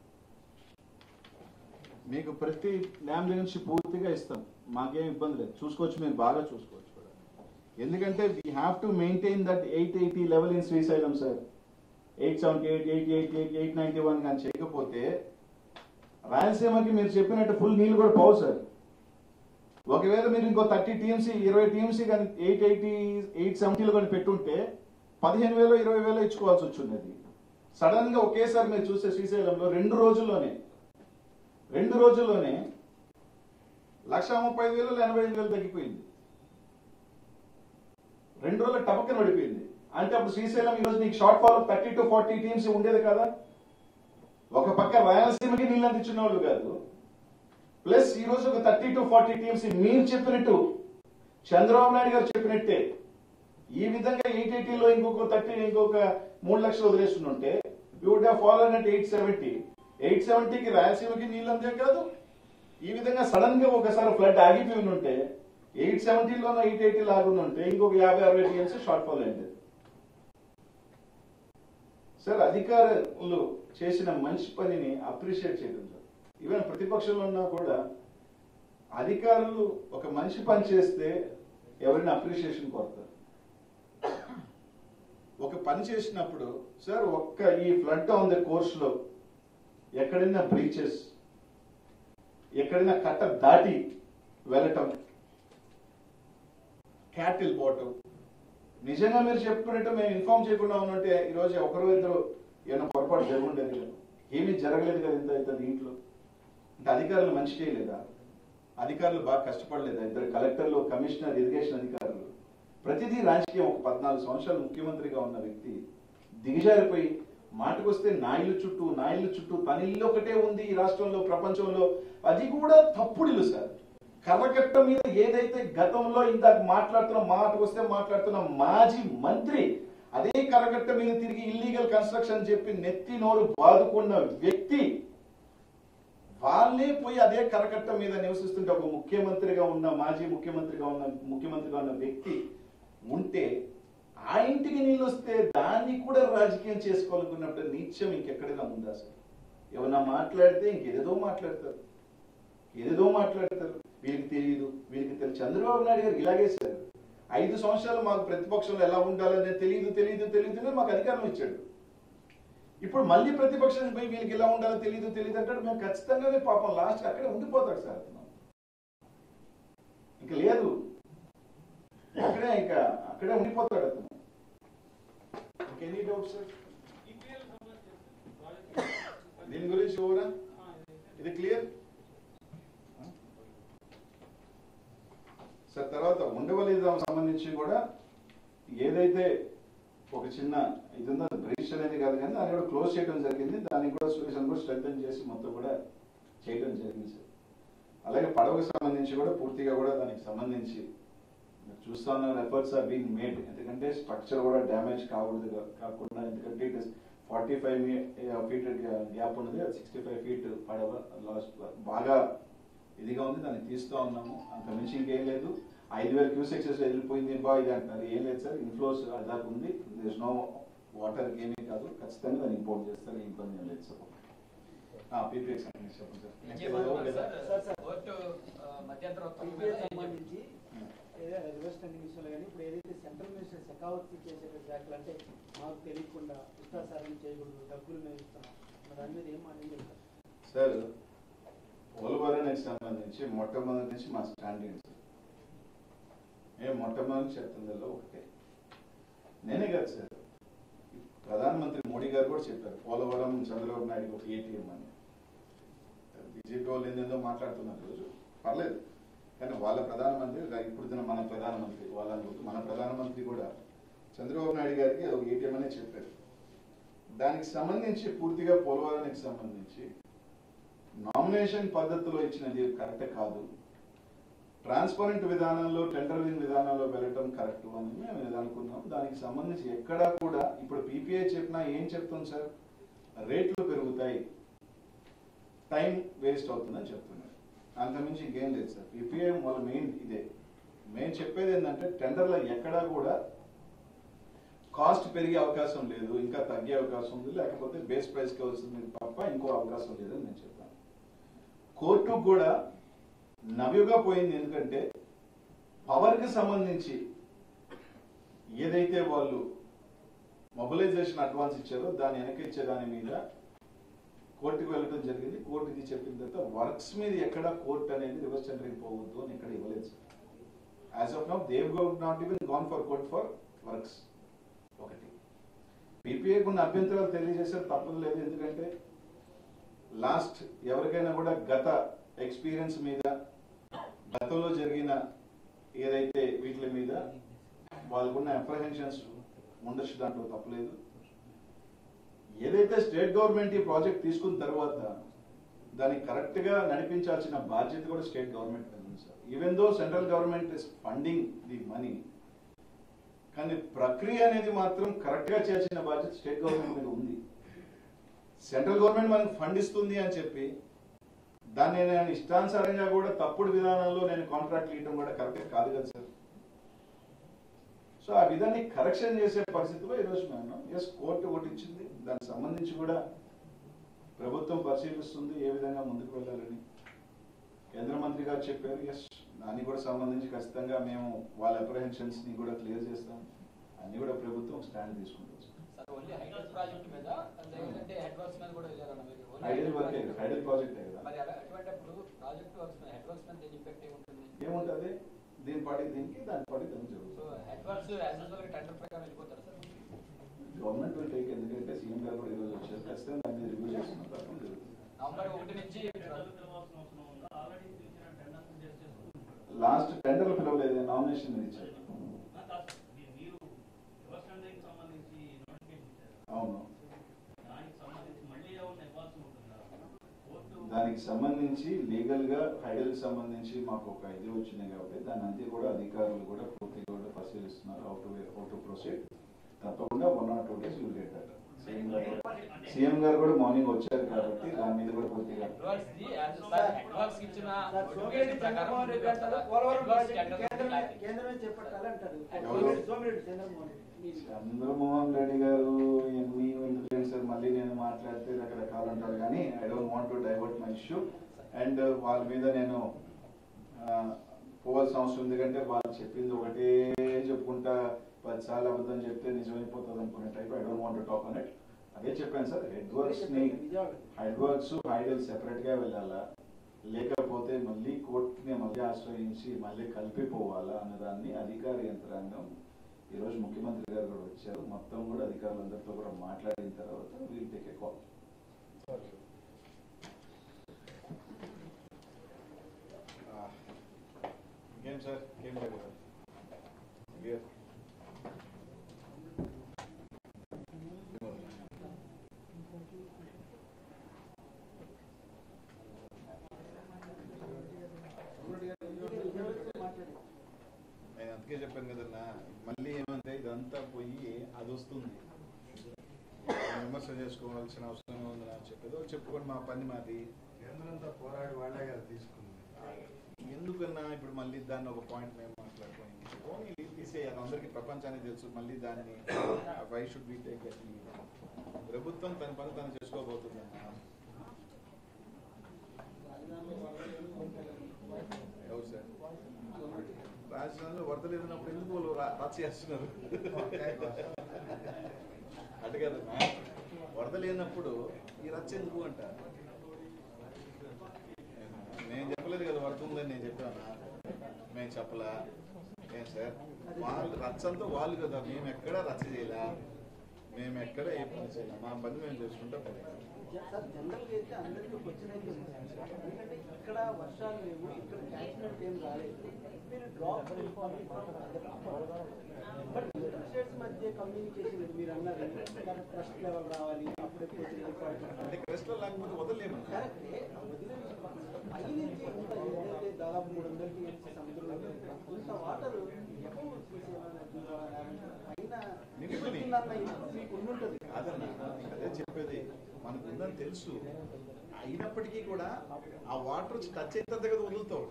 మీకు ప్రతి ల్యామ్ నుంచి పూర్తిగా ఇస్తాం మాకేం ఇబ్బంది లేదు చూసుకోవచ్చు మీరు బాగా చూసుకోవచ్చు కూడా ఎందుకంటే we have to maintain that eight eighty level in Srisailam sir eight seventy eight eight eight eight eight ninety one కానీ చేయకపోతే రాయలసీమకి మీరు చెప్పినట్టు ఫుల్ నీళ్ళు కూడా పోవు సార్ ఒకవేళ మీరు ఇంకో థర్టీ టీఎంసీ ఇరవై టీఎంసీ కానీ ఎయిట్ ఎయిటీ ఎయిట్ సెవెంటీలో కానీ పెట్టుంటే పదిహేను వేలు ఇరవై వేలు ఇచ్చుకోవాల్సి వచ్చింది సడన్ గా ఒకేసారి మీరు చూస్తే శ్రీశైలంలో రెండు రోజుల్లోనే రెండు రోజుల్లోనే లక్ష ముప్పై ఐదు వేలు ఎనభై ఐదు వేలు తగ్గిపోయింది రెండు రోజులు టపక్కన పడిపోయింది అంటే అప్పుడు శ్రీశైలం ఈ రోజు నీకు short fall thirty to forty teams ఉండేది కదా ఒక పక్క రాయలసీమకి నీళ్ళు అందించిన వాళ్ళు కాదు ప్లస్ ఈ రోజు ఒక థర్టీ టు ఫార్టీ టీమ్స్ మీరు చెప్పినట్టు చంద్రబాబు నాయుడు గారు చెప్పినట్టే ఈ విధంగా ఎయిట్ ఎయిటీలో ఇంకొక థర్టీ ఇంకొక మూడు లక్షలు వదిలేస్తుంటే you would have fallen at eight seventy eight సెవెంటీకి రాయలసీమకి నీళ్ళు అందే కాదు ఈ విధంగా సడన్ గా ఒకసారి ఫ్లడ్ ఆగిపోయి ఉంటే ఎయిట్ సెవెంటీలో ఎయిట్ ఎయిటీ లాగుండి ఉంటే ఇంకొక యాభై అరవై టీఎంసీ షార్ట్ ఫాల్ అయింది సార్ అధికారులు చేసిన మంచి పనిని అప్రిషియేట్ చేయడం సార్ ఈవెన్ ప్రతిపక్షంలో ఉన్నా కూడా అధికారులు ఒక మంచి పని చేస్తే ఎవరైనా అప్రిషియేషన్ కోరుతారు ఒక పని చేసినప్పుడు సార్ ఒక్క ఈ ఫ్లడ్ ఆన్ ద కోర్స్ లో ఎక్కడైనా బ్రీచెస్ ఎక్కడైనా కట్ట దాటి వెళ్ళటం క్యాటిల్ పోవటం నిజంగా మీరు చెప్పుకున్నట్టు మేము ఇన్ఫార్మ్ చేయకుండా ఉన్నట్టే ఈరోజు ఒకరు ఇద్దరు ఏమైనా పొరపాటు జరుగుండేది కదా ఏమీ జరగలేదు కదా ఇంత ఇంత దీంట్లో అంటే అధికారులు మంచి చేయలేదా అధికారులు బాగా కష్టపడలేదా ఇద్దరు కలెక్టర్లు కమిషనర్ ఇరిగేషన్ అధికారులు ప్రతిదీ రాజకీయం ఒక పద్నాలుగు సంవత్సరాలు ముఖ్యమంత్రిగా ఉన్న వ్యక్తి దిగజారిపోయి మాటకొస్తే నా ఇల్లు చుట్టూ నా ఇల్లు చుట్టూ తన ఇల్లు ఒకటే ఉంది ఈ రాష్ట్రంలో ప్రపంచంలో అది కూడా తప్పుడిల్లు సార్ కర్రకట్ట మీద ఏదైతే గతంలో ఇందాక మాట్లాడుతున్న మాటకు వస్తే మాట్లాడుతున్న మాజీ మంత్రి అదే కర్రకట్ట మీద తిరిగి ఇల్లీగల్ కన్స్ట్రక్షన్ చెప్పి నెత్తి నోరు బాదుకున్న వ్యక్తి వాళ్ళే పోయి అదే కరకట్ట మీద నివసిస్తుంటే ఒక ముఖ్యమంత్రిగా ఉన్న మాజీ ముఖ్యమంత్రిగా ఉన్న ముఖ్యమంత్రిగా ఉన్న వ్యక్తి ఉంటే ఆ ఇంటికి నీళ్ళు వస్తే దాన్ని కూడా రాజకీయం చేసుకోవాలనుకున్నప్పుడు నీత్యం ఇంకెక్కడైనా ఉందా సార్ ఏమన్నా మాట్లాడితే ఇంకేదేదో మాట్లాడతారు ఏదేదో మాట్లాడతారు వీరికి తెలియదు వీరికి తెలియదు చంద్రబాబు నాయుడు గారు ఇలాగే సార్ ఐదు సంవత్సరాలు మాకు ప్రతిపక్షంలో ఎలా ఉండాలనే తెలియదు తెలియదు తెలియదు అని మాకు అధికారం ఇచ్చాడు ఇప్పుడు మళ్ళీ ప్రతిపక్షానికి పోయి వీళ్ళకి ఎలా ఉండాలో తెలియదు తెలియదు అంటాడు మేము ఖచ్చితంగానే పాపం లాస్ట్ అక్కడే ఉండిపోతాడు సార్ అతను ఇంకా లేదు అక్కడే ఇంకా అక్కడే ఉండిపోతాడు అతను ఎనీ డౌట్ సార్ దీని గురించి ఓవరా ఇది క్లియర్ సార్ తర్వాత ఉండవలేదాం సంబంధించి కూడా ఏదైతే ఒక చిన్న ఇది ఉందో బ్రీచ్ అనేది కాదు కానీ దాన్ని కూడా క్లోజ్ చేయడం జరిగింది దాన్ని కూడా సొల్యూషన్ కూడా స్ట్రెంగ్ చేసి మొత్తం కూడా చేయడం జరిగింది సార్ అలాగే పడవకు సంబంధించి కూడా పూర్తిగా కూడా దానికి సంబంధించి మీరు చూస్తా ఉన్న ఎఫర్ట్స్ ఆర్ బీయింగ్ మేడ్ ఎందుకంటే స్ట్రక్చర్ కూడా డ్యామేజ్ కాకూడదు కా- కాకుండా ఎందుకంటే it is forty five feet gap ఉన్నది అది సిక్స్టీ ఫైవ్ ఫీట్ పడవ లాస్ట్ బాగా ఇదిగా ఉంది దాన్ని తీస్తూ ఉన్నాము అంత మించి ఇంకేం లేదు ఐదు వేల క్యూసెక్స్ వెళ్ళిపోయింది బా ఇది అంటున్నారు ఏం లేదు సార్ ఇన్ఫ్లోస్ దాకా ఉంది దిస్ నో వాటర్ ఏమీ కాదు ఖచ్చితంగా దాన్ని ఇంపోర్ట్ చేస్తారు ఏం ఇబ్బంది ఏం లేదు సార్ పీపీఎక్స్ చెప్పండి సార్ కోర్టు ఆ, మధ్యంతర ఉత్తర్వుల మీద ఇండియా ఏం సంబంధించి ఏదో రివర్స్ టెండింగ్ విషయంలో కానీ ఇప్పుడు ఏదైతే సెంట్రల్ మినిస్టర్ శెకావత్ చేసే వ్యాఖ్యలు అంటే మాకు తెలియకుండా ఇష్టాసారం చేయకూడదు డబ్బులు మేము ఇస్తాం మరి దాని మీద ఏం మాట్లాడి చెప్తారు సార్ పోలవరానికి సంబంధించి మొట్టమొదటి నుంచి మా స్టాండింగ్ సార్ మేము మొట్టమొదటి చెప్తుందల్లో ఒకటే నేనే కాదు సార్ ప్రధానమంత్రి మోడీ గారు కూడా చెప్పారు పోలవరం చంద్రబాబు నాయుడు ఒక ఏటీఎం అని బీజేపీ వాళ్ళు ఏందేందో మాట్లాడుతున్నారు రోజు పర్లేదు కానీ వాళ్ళ ప్రధానమంత్రి రా- ఇప్పుడు దిన మన ప్రధానమంత్రి వాళ్ళ అనుకుంటూ మన ప్రధానమంత్రి కూడా చంద్రబాబు నాయుడు గారికి ఒక ఏటీఎం అనే చెప్పారు దానికి సంబంధించి పూర్తిగా పోలవరానికి సంబంధించి నామినేషన్ పద్ధతిలో ఇచ్చినది కరెక్ట్ కాదు ట్రాన్స్పరెంట్ విధానంలో టెండరింగ్ విధానంలో వెళ్ళటం కరెక్ట్ అని మేము ఇది అనుకున్నాం దానికి సంబంధించి ఎక్కడా కూడా ఇప్పుడు పీపీఐ చెప్పినా ఏం చెప్తుంది సార్ రేట్లు పెరుగుతాయి టైం వేస్ట్ అవుతుందని చెప్తున్నారు అంతమించి ఇంకేం లేదు సార్ పీపీఐ వాళ్ళ మెయిన్ ఇదే మేము చెప్పేది ఏంటంటే టెండర్లో ఎక్కడా కూడా కాస్ట్ పెరిగే అవకాశం లేదు ఇంకా తగ్గే అవకాశం ఉంది లేకపోతే బేస్ ప్రైస్కి వస్తుంది తప్ప ఇంకో అవకాశం లేదని నేను చెప్పాను కోర్టు కూడా నవ్యుగా పోయింది ఎందుకంటే పవర్కి సంబంధించి ఏదైతే వాళ్ళు మొబిలైజేషన్ అడ్వాన్స్ ఇచ్చారో దాన్ని వెనక్కి ఇచ్చే దాని మీద కోర్టుకు వెళ్ళడం జరిగింది కోర్టు ఇది చెప్పిన తర్వాత వర్క్స్ మీద ఎక్కడ కోర్టు అనేది రివర్స్ టెండరింగ్ పోవద్దు అని ఇక్కడ ఇవ్వలేదు sir as of now they've not even gone for court for works ఒకటి పీపీఏకి ఉన్న అభ్యంతరాలు తెలియజేసారు తప్పదు లేదు ఎందుకంటే లాస్ట్ ఎవరికైనా కూడా గత ఎక్స్పీరియన్స్ మీద గతంలో జరిగిన ఏదైతే వీటి మీద వాళ్ళకున్న అప్రహెన్షన్స్ ఉండొచ్చు దాంట్లో తప్పలేదు ఏదైతే స్టేట్ గవర్నమెంట్ ఈ ప్రాజెక్ట్ తీసుకున్న తర్వాత దాన్ని కరెక్ట్ గా నడిపించాల్సిన బాధ్యత కూడా స్టేట్ గవర్నమెంట్ మీద ఉంది sir even though central government is funding the money కానీ ప్రక్రియ అనేది మాత్రం కరెక్ట్ గా చేయాల్సిన బాధ్యత స్టేట్ గవర్నమెంట్ మీద ఉంది సెంట్రల్ గవర్నమెంట్ మనకు ఫండ్ ఇస్తుంది అని చెప్పి దాన్ని నేను ఇష్టానుసారంగా కూడా తప్పుడు విధానంలో నేను కాంట్రాక్ట్ ఇవ్వడం కూడా కరెక్ట్ కాదు కదా సార్ సో ఆ విధాన్ని కరెక్షన్ చేసే పరిస్థితిలో ఈరోజు మేము ఉన్నాం ఎస్ కోర్టు ఒకటి ఇచ్చింది దానికి సంబంధించి కూడా ప్రభుత్వం పరిశీలిస్తుంది ఏ విధంగా ముందుకు వెళ్ళాలని కేంద్ర మంత్రి గారు చెప్పారు ఎస్ దానికి కూడా సంబంధించి ఖచ్చితంగా మేము వాళ్ళ అప్రహెన్షన్స్ ని కూడా క్లియర్ చేస్తాం అన్ని కూడా ప్రభుత్వం స్టాండ్ తీసుకుంటుంది సార్ ఓన్లీ హైడ్రల్ ప్రాజెక్ట్ మీద లేదంటే హెడ్ వర్క్స్ మీద కూడా వెళ్ళారన్న మీరు Only ideal work project. Ideal ప్రాజెక్టే కదా మరి అలా అటువంటిప్పుడు ప్రాజెక్ట్ వర్క్స్ మీద హెడ్ వర్క్స్ మీద దేని ఇంపాక్ట్ ఏముంటుంది ఏముంటది దీని పాటి దీనికి దాని పాటి దానికి సో జరుగుతుంది head works as usual tender ప్రకారం వెళ్ళిపోతారు సార్ గవర్నమెంట్ విల్ టేక్ ఎందుకంటే సీఎం గారు కూడా ఈరోజు వచ్చారు ఖచ్చితంగా దాని మీద రివ్యూ చేస్తున్న తప్పని జరుగుతుంది నవంబర్ ఒకటి నుంచి ఆల్రెడీ పిలిచిన టెండర్ చేసి లాస్ట్ టెండర్ పిలవలేదు నామినేషన్ మీద ఇచ్చారు మీరు రివర్స్ టెండరింగ్ సంబంధించి నోటిఫికేషన్ ఇచ్చారు అవును దానికి సంబంధించి మళ్ళీ ఏమన్నా ఇవ్వాల్సి ఉంటుందా కోర్టు దానికి సంబంధించి లీగల్ గా హైడల్ సంబంధించి మాకు ఒక ఇది వచ్చింది కాబట్టి దాని అంతే కూడా అధికారులు కూడా పూర్తిగా కూడా పరిశీలిస్తున్నారు how to how to proceed తప్పకుండా one or two days will get that CM గారు కూడా సీఎం గారు కూడా మార్నింగ్ వచ్చారు కాబట్టి దాని మీద కూడా పూర్తిగా head works the as sir head works ఇచ్చిన సార్, నోటిఫికేషన్ సోమిరెడ్డి ప్రకారం చంద్రమోహన్ రెడ్డి అంటారు, ముందుకు పోలవరం వెళ్తారా? ప్రాజెక్టు టెండర్ కేంద్రమే క్లారిటీ. కేంద్రమే చేపట్టాలి అంటాడు ఎవరు? సోమిరెడ్డి- సోమిరెడ్డి చంద్రమోహన్ రెడ్డి మీరు- చంద్రమోహన్ రెడ్డి గారు ఎన్ని ఇన్ఫ్లుయెన్సర్ మళ్ళీ నేను మాట్లాడితే రకరకాలు అంటారు కానీ I don't want to divert my issue and వాళ్ళ మీద నేను ఆ, పోవాల్సిన అవసరం ఉంది ఎందుకంటే వాళ్ళు చెప్పింది ఒకటే చెప్పుకుంటా పది సార్లు అబద్ధం చెప్తే నిజమైపోతుంది అనుకునే type I don't want talk on it అదే చెప్పాను సార్ హెడ్ వర్క్స్ ని Vijayawada head works hydel separate గా వెళ్ళాలా లేకపోతే మళ్ళీ కోర్టుని మళ్ళీ ఆశ్రయించి మళ్ళీ కలిపిపోవాలా అన్నదాన్ని అధికార యంత్రాంగం ఈరోజు ముఖ్యమంత్రి గారు కూడా వచ్చారు మొత్తం కూడా అధికారులందరితో కూడా మాట్లాడిన తర్వాత వీల్ టేక్ ఏ కాల్ ఇంకేం సార్ ఏం లేదు విజయవాడతో మాట్లాడారు నేను అందుకే చెప్పాను కదన్నా మళ్ళీ ఏమంటే ఇదంతా పోయి అది వస్తుంది విమర్శ చేసుకోవాల్సిన అవసరం ఉంది అని చెప్పేది "ఓ, చెప్పుకోండి మా పని మాది కేంద్రంతో పోరాడి వాళ్ళే కదా తీసుకుంది ఎందుకన్నా ఇప్పుడు మళ్ళీ దాన్ని ఒక పాయింట్ మేము మాట్లాడుకొని ఓన్లీ తీసేయాలి అందరికీ ప్రపంచానికి తెలుసు మళ్ళీ దాన్ని వై షుడ్ బి టేక్ ప్రభుత్వం తన పని తను చేసుకోబోతుందన్నా ఎవరు సార్ రాజస్థాన్లో వరదలు ఎదిరినప్పుడు ఎందుకు వాళ్ళు రా- రచ్చ చేస్తున్నారు అటు కదన్నా వరద లేనప్పుడు ఈ రచ్చ ఎందుకు అంటారు నేను చెప్పలేదు కదా వరద ఉందని నేను చెప్పానా మేము చెప్పలా ఏం సార్ వాళ్ళు రచ్చ అంతా వాళ్ళు కదా మేము ఎక్కడ రచ్చ చేయలే మేము ఎక్కడ ఏ పని చేయలే మా పని మేము చేసుకుంటా పోయాం సార్ జనరల్ గా అయితే అందరికీ వచ్చిన ఎందుకంటే ఇక్కడ వర్షాలు లేవు ఇక్కడ క్యాచ్మెంట్ ఏం రాలేదు మీరు డ్రాప్ బట్ స్టేట్స్ మధ్య కమ్యూనికేషన్ మీరు అన్నారు ట్రస్ట్ లెవెల్ రావాలి అప్పుడే అంటే క్రెస్ట్లో లేకపోతే వదలలేమన్నా కరెక్టే వదిలే పై నుంచి ఇంత ఏదైతే దాదాపు మూడు వందలకి సముద్రంలో ఇంత వాటర్ ఎప్పుడు తీసేయాలని పైన నింపుకొని. ఉంటుందన్న ఇది మీకు ఉండుంటుంది కాదన్నా అదే చెప్పేది మనకు ఉందని తెలుసు అయినప్పటికీ కూడా ఆ వాటర్ వచ్చి టచ్ అయిన దగ్గర వదులుతావు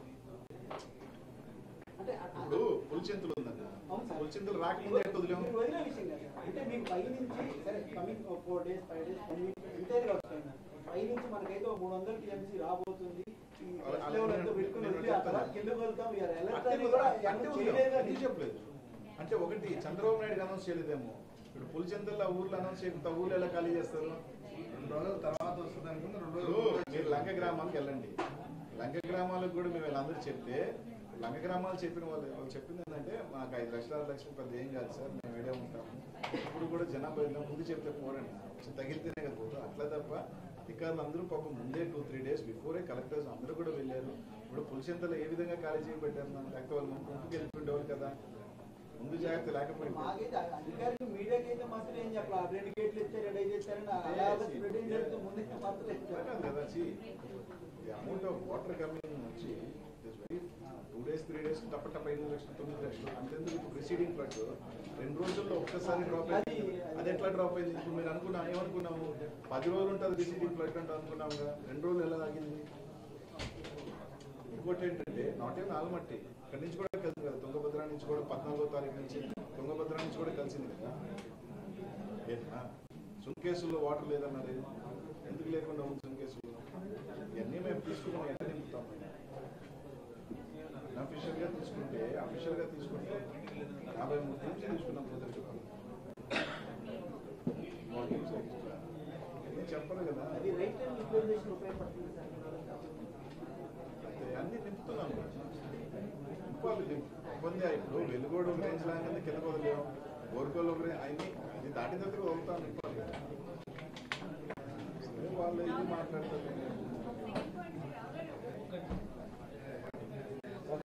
అంటే ఇప్పుడు పులిచెంతులు ఉందన్న అవును సార్. పులిచెంతులు రాకముందే ఎట్ట వదిలాము మీరు వదిలే విషయం కాదు సార్. అంటే మీకు పై నుంచి సరే coming four days five days one week entire గా వస్తాయి పై నుంచి మనకైతే ఒక మూడు వందల టీఎంసీ రాబోతుంది ఈ అలా- first level అంతా నేను- పెట్టుకుని నేను వదిలి ఆ తర్వాత చెప్తాను. కిందకు వెళ్తాం వీఆర్ అంటే ఎలర్ట్ అని వదిలా- కూడా అంటే అనౌన్స్ వదిలా. చేయలేదు ఎందుకు అని చెప్పలేదు అంటే ఒకటి చంద్రబాబు నాయుడు అనౌన్స్ చేయలేదేమో ఇప్పుడు పులిచెంతల్లో ఊర్లో అనౌన్స్ చేయకుండా ఊర్లో ఎలా ఖాళీ చేస్తారు రెండు రోజుల తర్వాత వస్తుంది అనుకుంటే రెండు ఇప్పుడు రోజులు మీరు లంక గ్రామాలకు వెళ్ళండి లంక గ్రామాలకు కూడా మేము వీళ్ళందరూ చెప్తే లంక గ్రామాలు చెప్పిన వాళ్ళు వాళ్ళు చెప్పింది ఏంటంటే మాకు ఐదు లక్షల ఆరు లక్షలు పెద్ద ఏం కాదు సార్ మేము ఏడే ఉంటాము ఇప్పుడు కూడా జనాభా వెళ్ళినా ముందు చెప్తే పోరండి కొంచెం తగిలితేనే కదా పోదు అట్లా తప్ప అధికారులు అందరూ పాపం ముందే టూ త్రీ డేస్ బిఫోరే కలెక్టర్స్ అందరూ కూడా వెళ్ళారు ఇప్పుడు పులిచెంతలో ఏ విధంగా ఖాళీ చేయబెట్టారు మనం లేకపోతే వాళ్ళు ముందు ముందుకు వెళ్ళిపోయేవాళ్ళు కదా ముందు జాగ్రత్త లేకపోయింది మాకైతే అధికారులు మీడియాకి అయితే మాత్రం ఏం చెప్పాలి రెండు గేట్లు ఇస్తే రెండు ఐదు ఇస్తారని అలా స్ప్రెడింగ్ చేస్తే ముందు మాత్రం కాదు కదా see the amount of water coming వచ్చి very two days three days టప్ప టప్ప ఐదు లక్షలు తొమ్మిది లక్షలు అంతెందుకు ఇప్పుడు ప్రిసీడింగ్ ఫ్లడ్ రెండు రోజుల్లో ఒక్కసారి డ్రాప్ అయింది అది ఎట్లా డ్రాప్ అయింది ఇప్పుడు మీరు అనుకున్నాం ఏమనుకున్నాము పది రోజులు ఉంటుంది రిసీడింగ్ ఫ్లడ్ అంటే అనుకున్నాం కదా రెండు రోజులు ఎలా ఆగింది ఇంకోటి ఏంటంటే నాట్ ఏం ఆలమట్టి అక్కడి నుంచి కూడా వెళ్తుంది కదా తుంగభద్ర నుంచి కూడా పద్నాలుగో తారీఖు నుంచి తుంగభద్ర నుంచి కూడా కలిసింది కదా ఏంటా సుంకేసుల్లో వాటర్ లేదన్నారు ఎందుకు లేకుండా ఉంది సుంకేసుల్లో ఇవన్నీ మేము తీసుకున్నాం ఎట్లా నింపుతాం అఫీషియల్ గా తీసుకుంటే అఫీషియల్ గా తీసుకుంటే యాభై మూడు టీమ్స్ తీసుకున్నాం ప్రదర్శన చెప్పరు కదా అది రైట్ టైం యూటిలైజేషన్ ఉపయోగపడుతుంది సార్ అయితే అన్ని నింపుతున్నాం నింపాలి నింపు. ఇబ్బంది ఇప్పుడు వెలుగోడు ఒక రేంజ్ లాగా కింద వదిలేం గోరుకోలు ఒక రేంజ్ అన్ని అది దాటిన తర్వాత వదులుతాం నింపాలి కదా సరే వాళ్ళు ఇది మాట్లాడతారు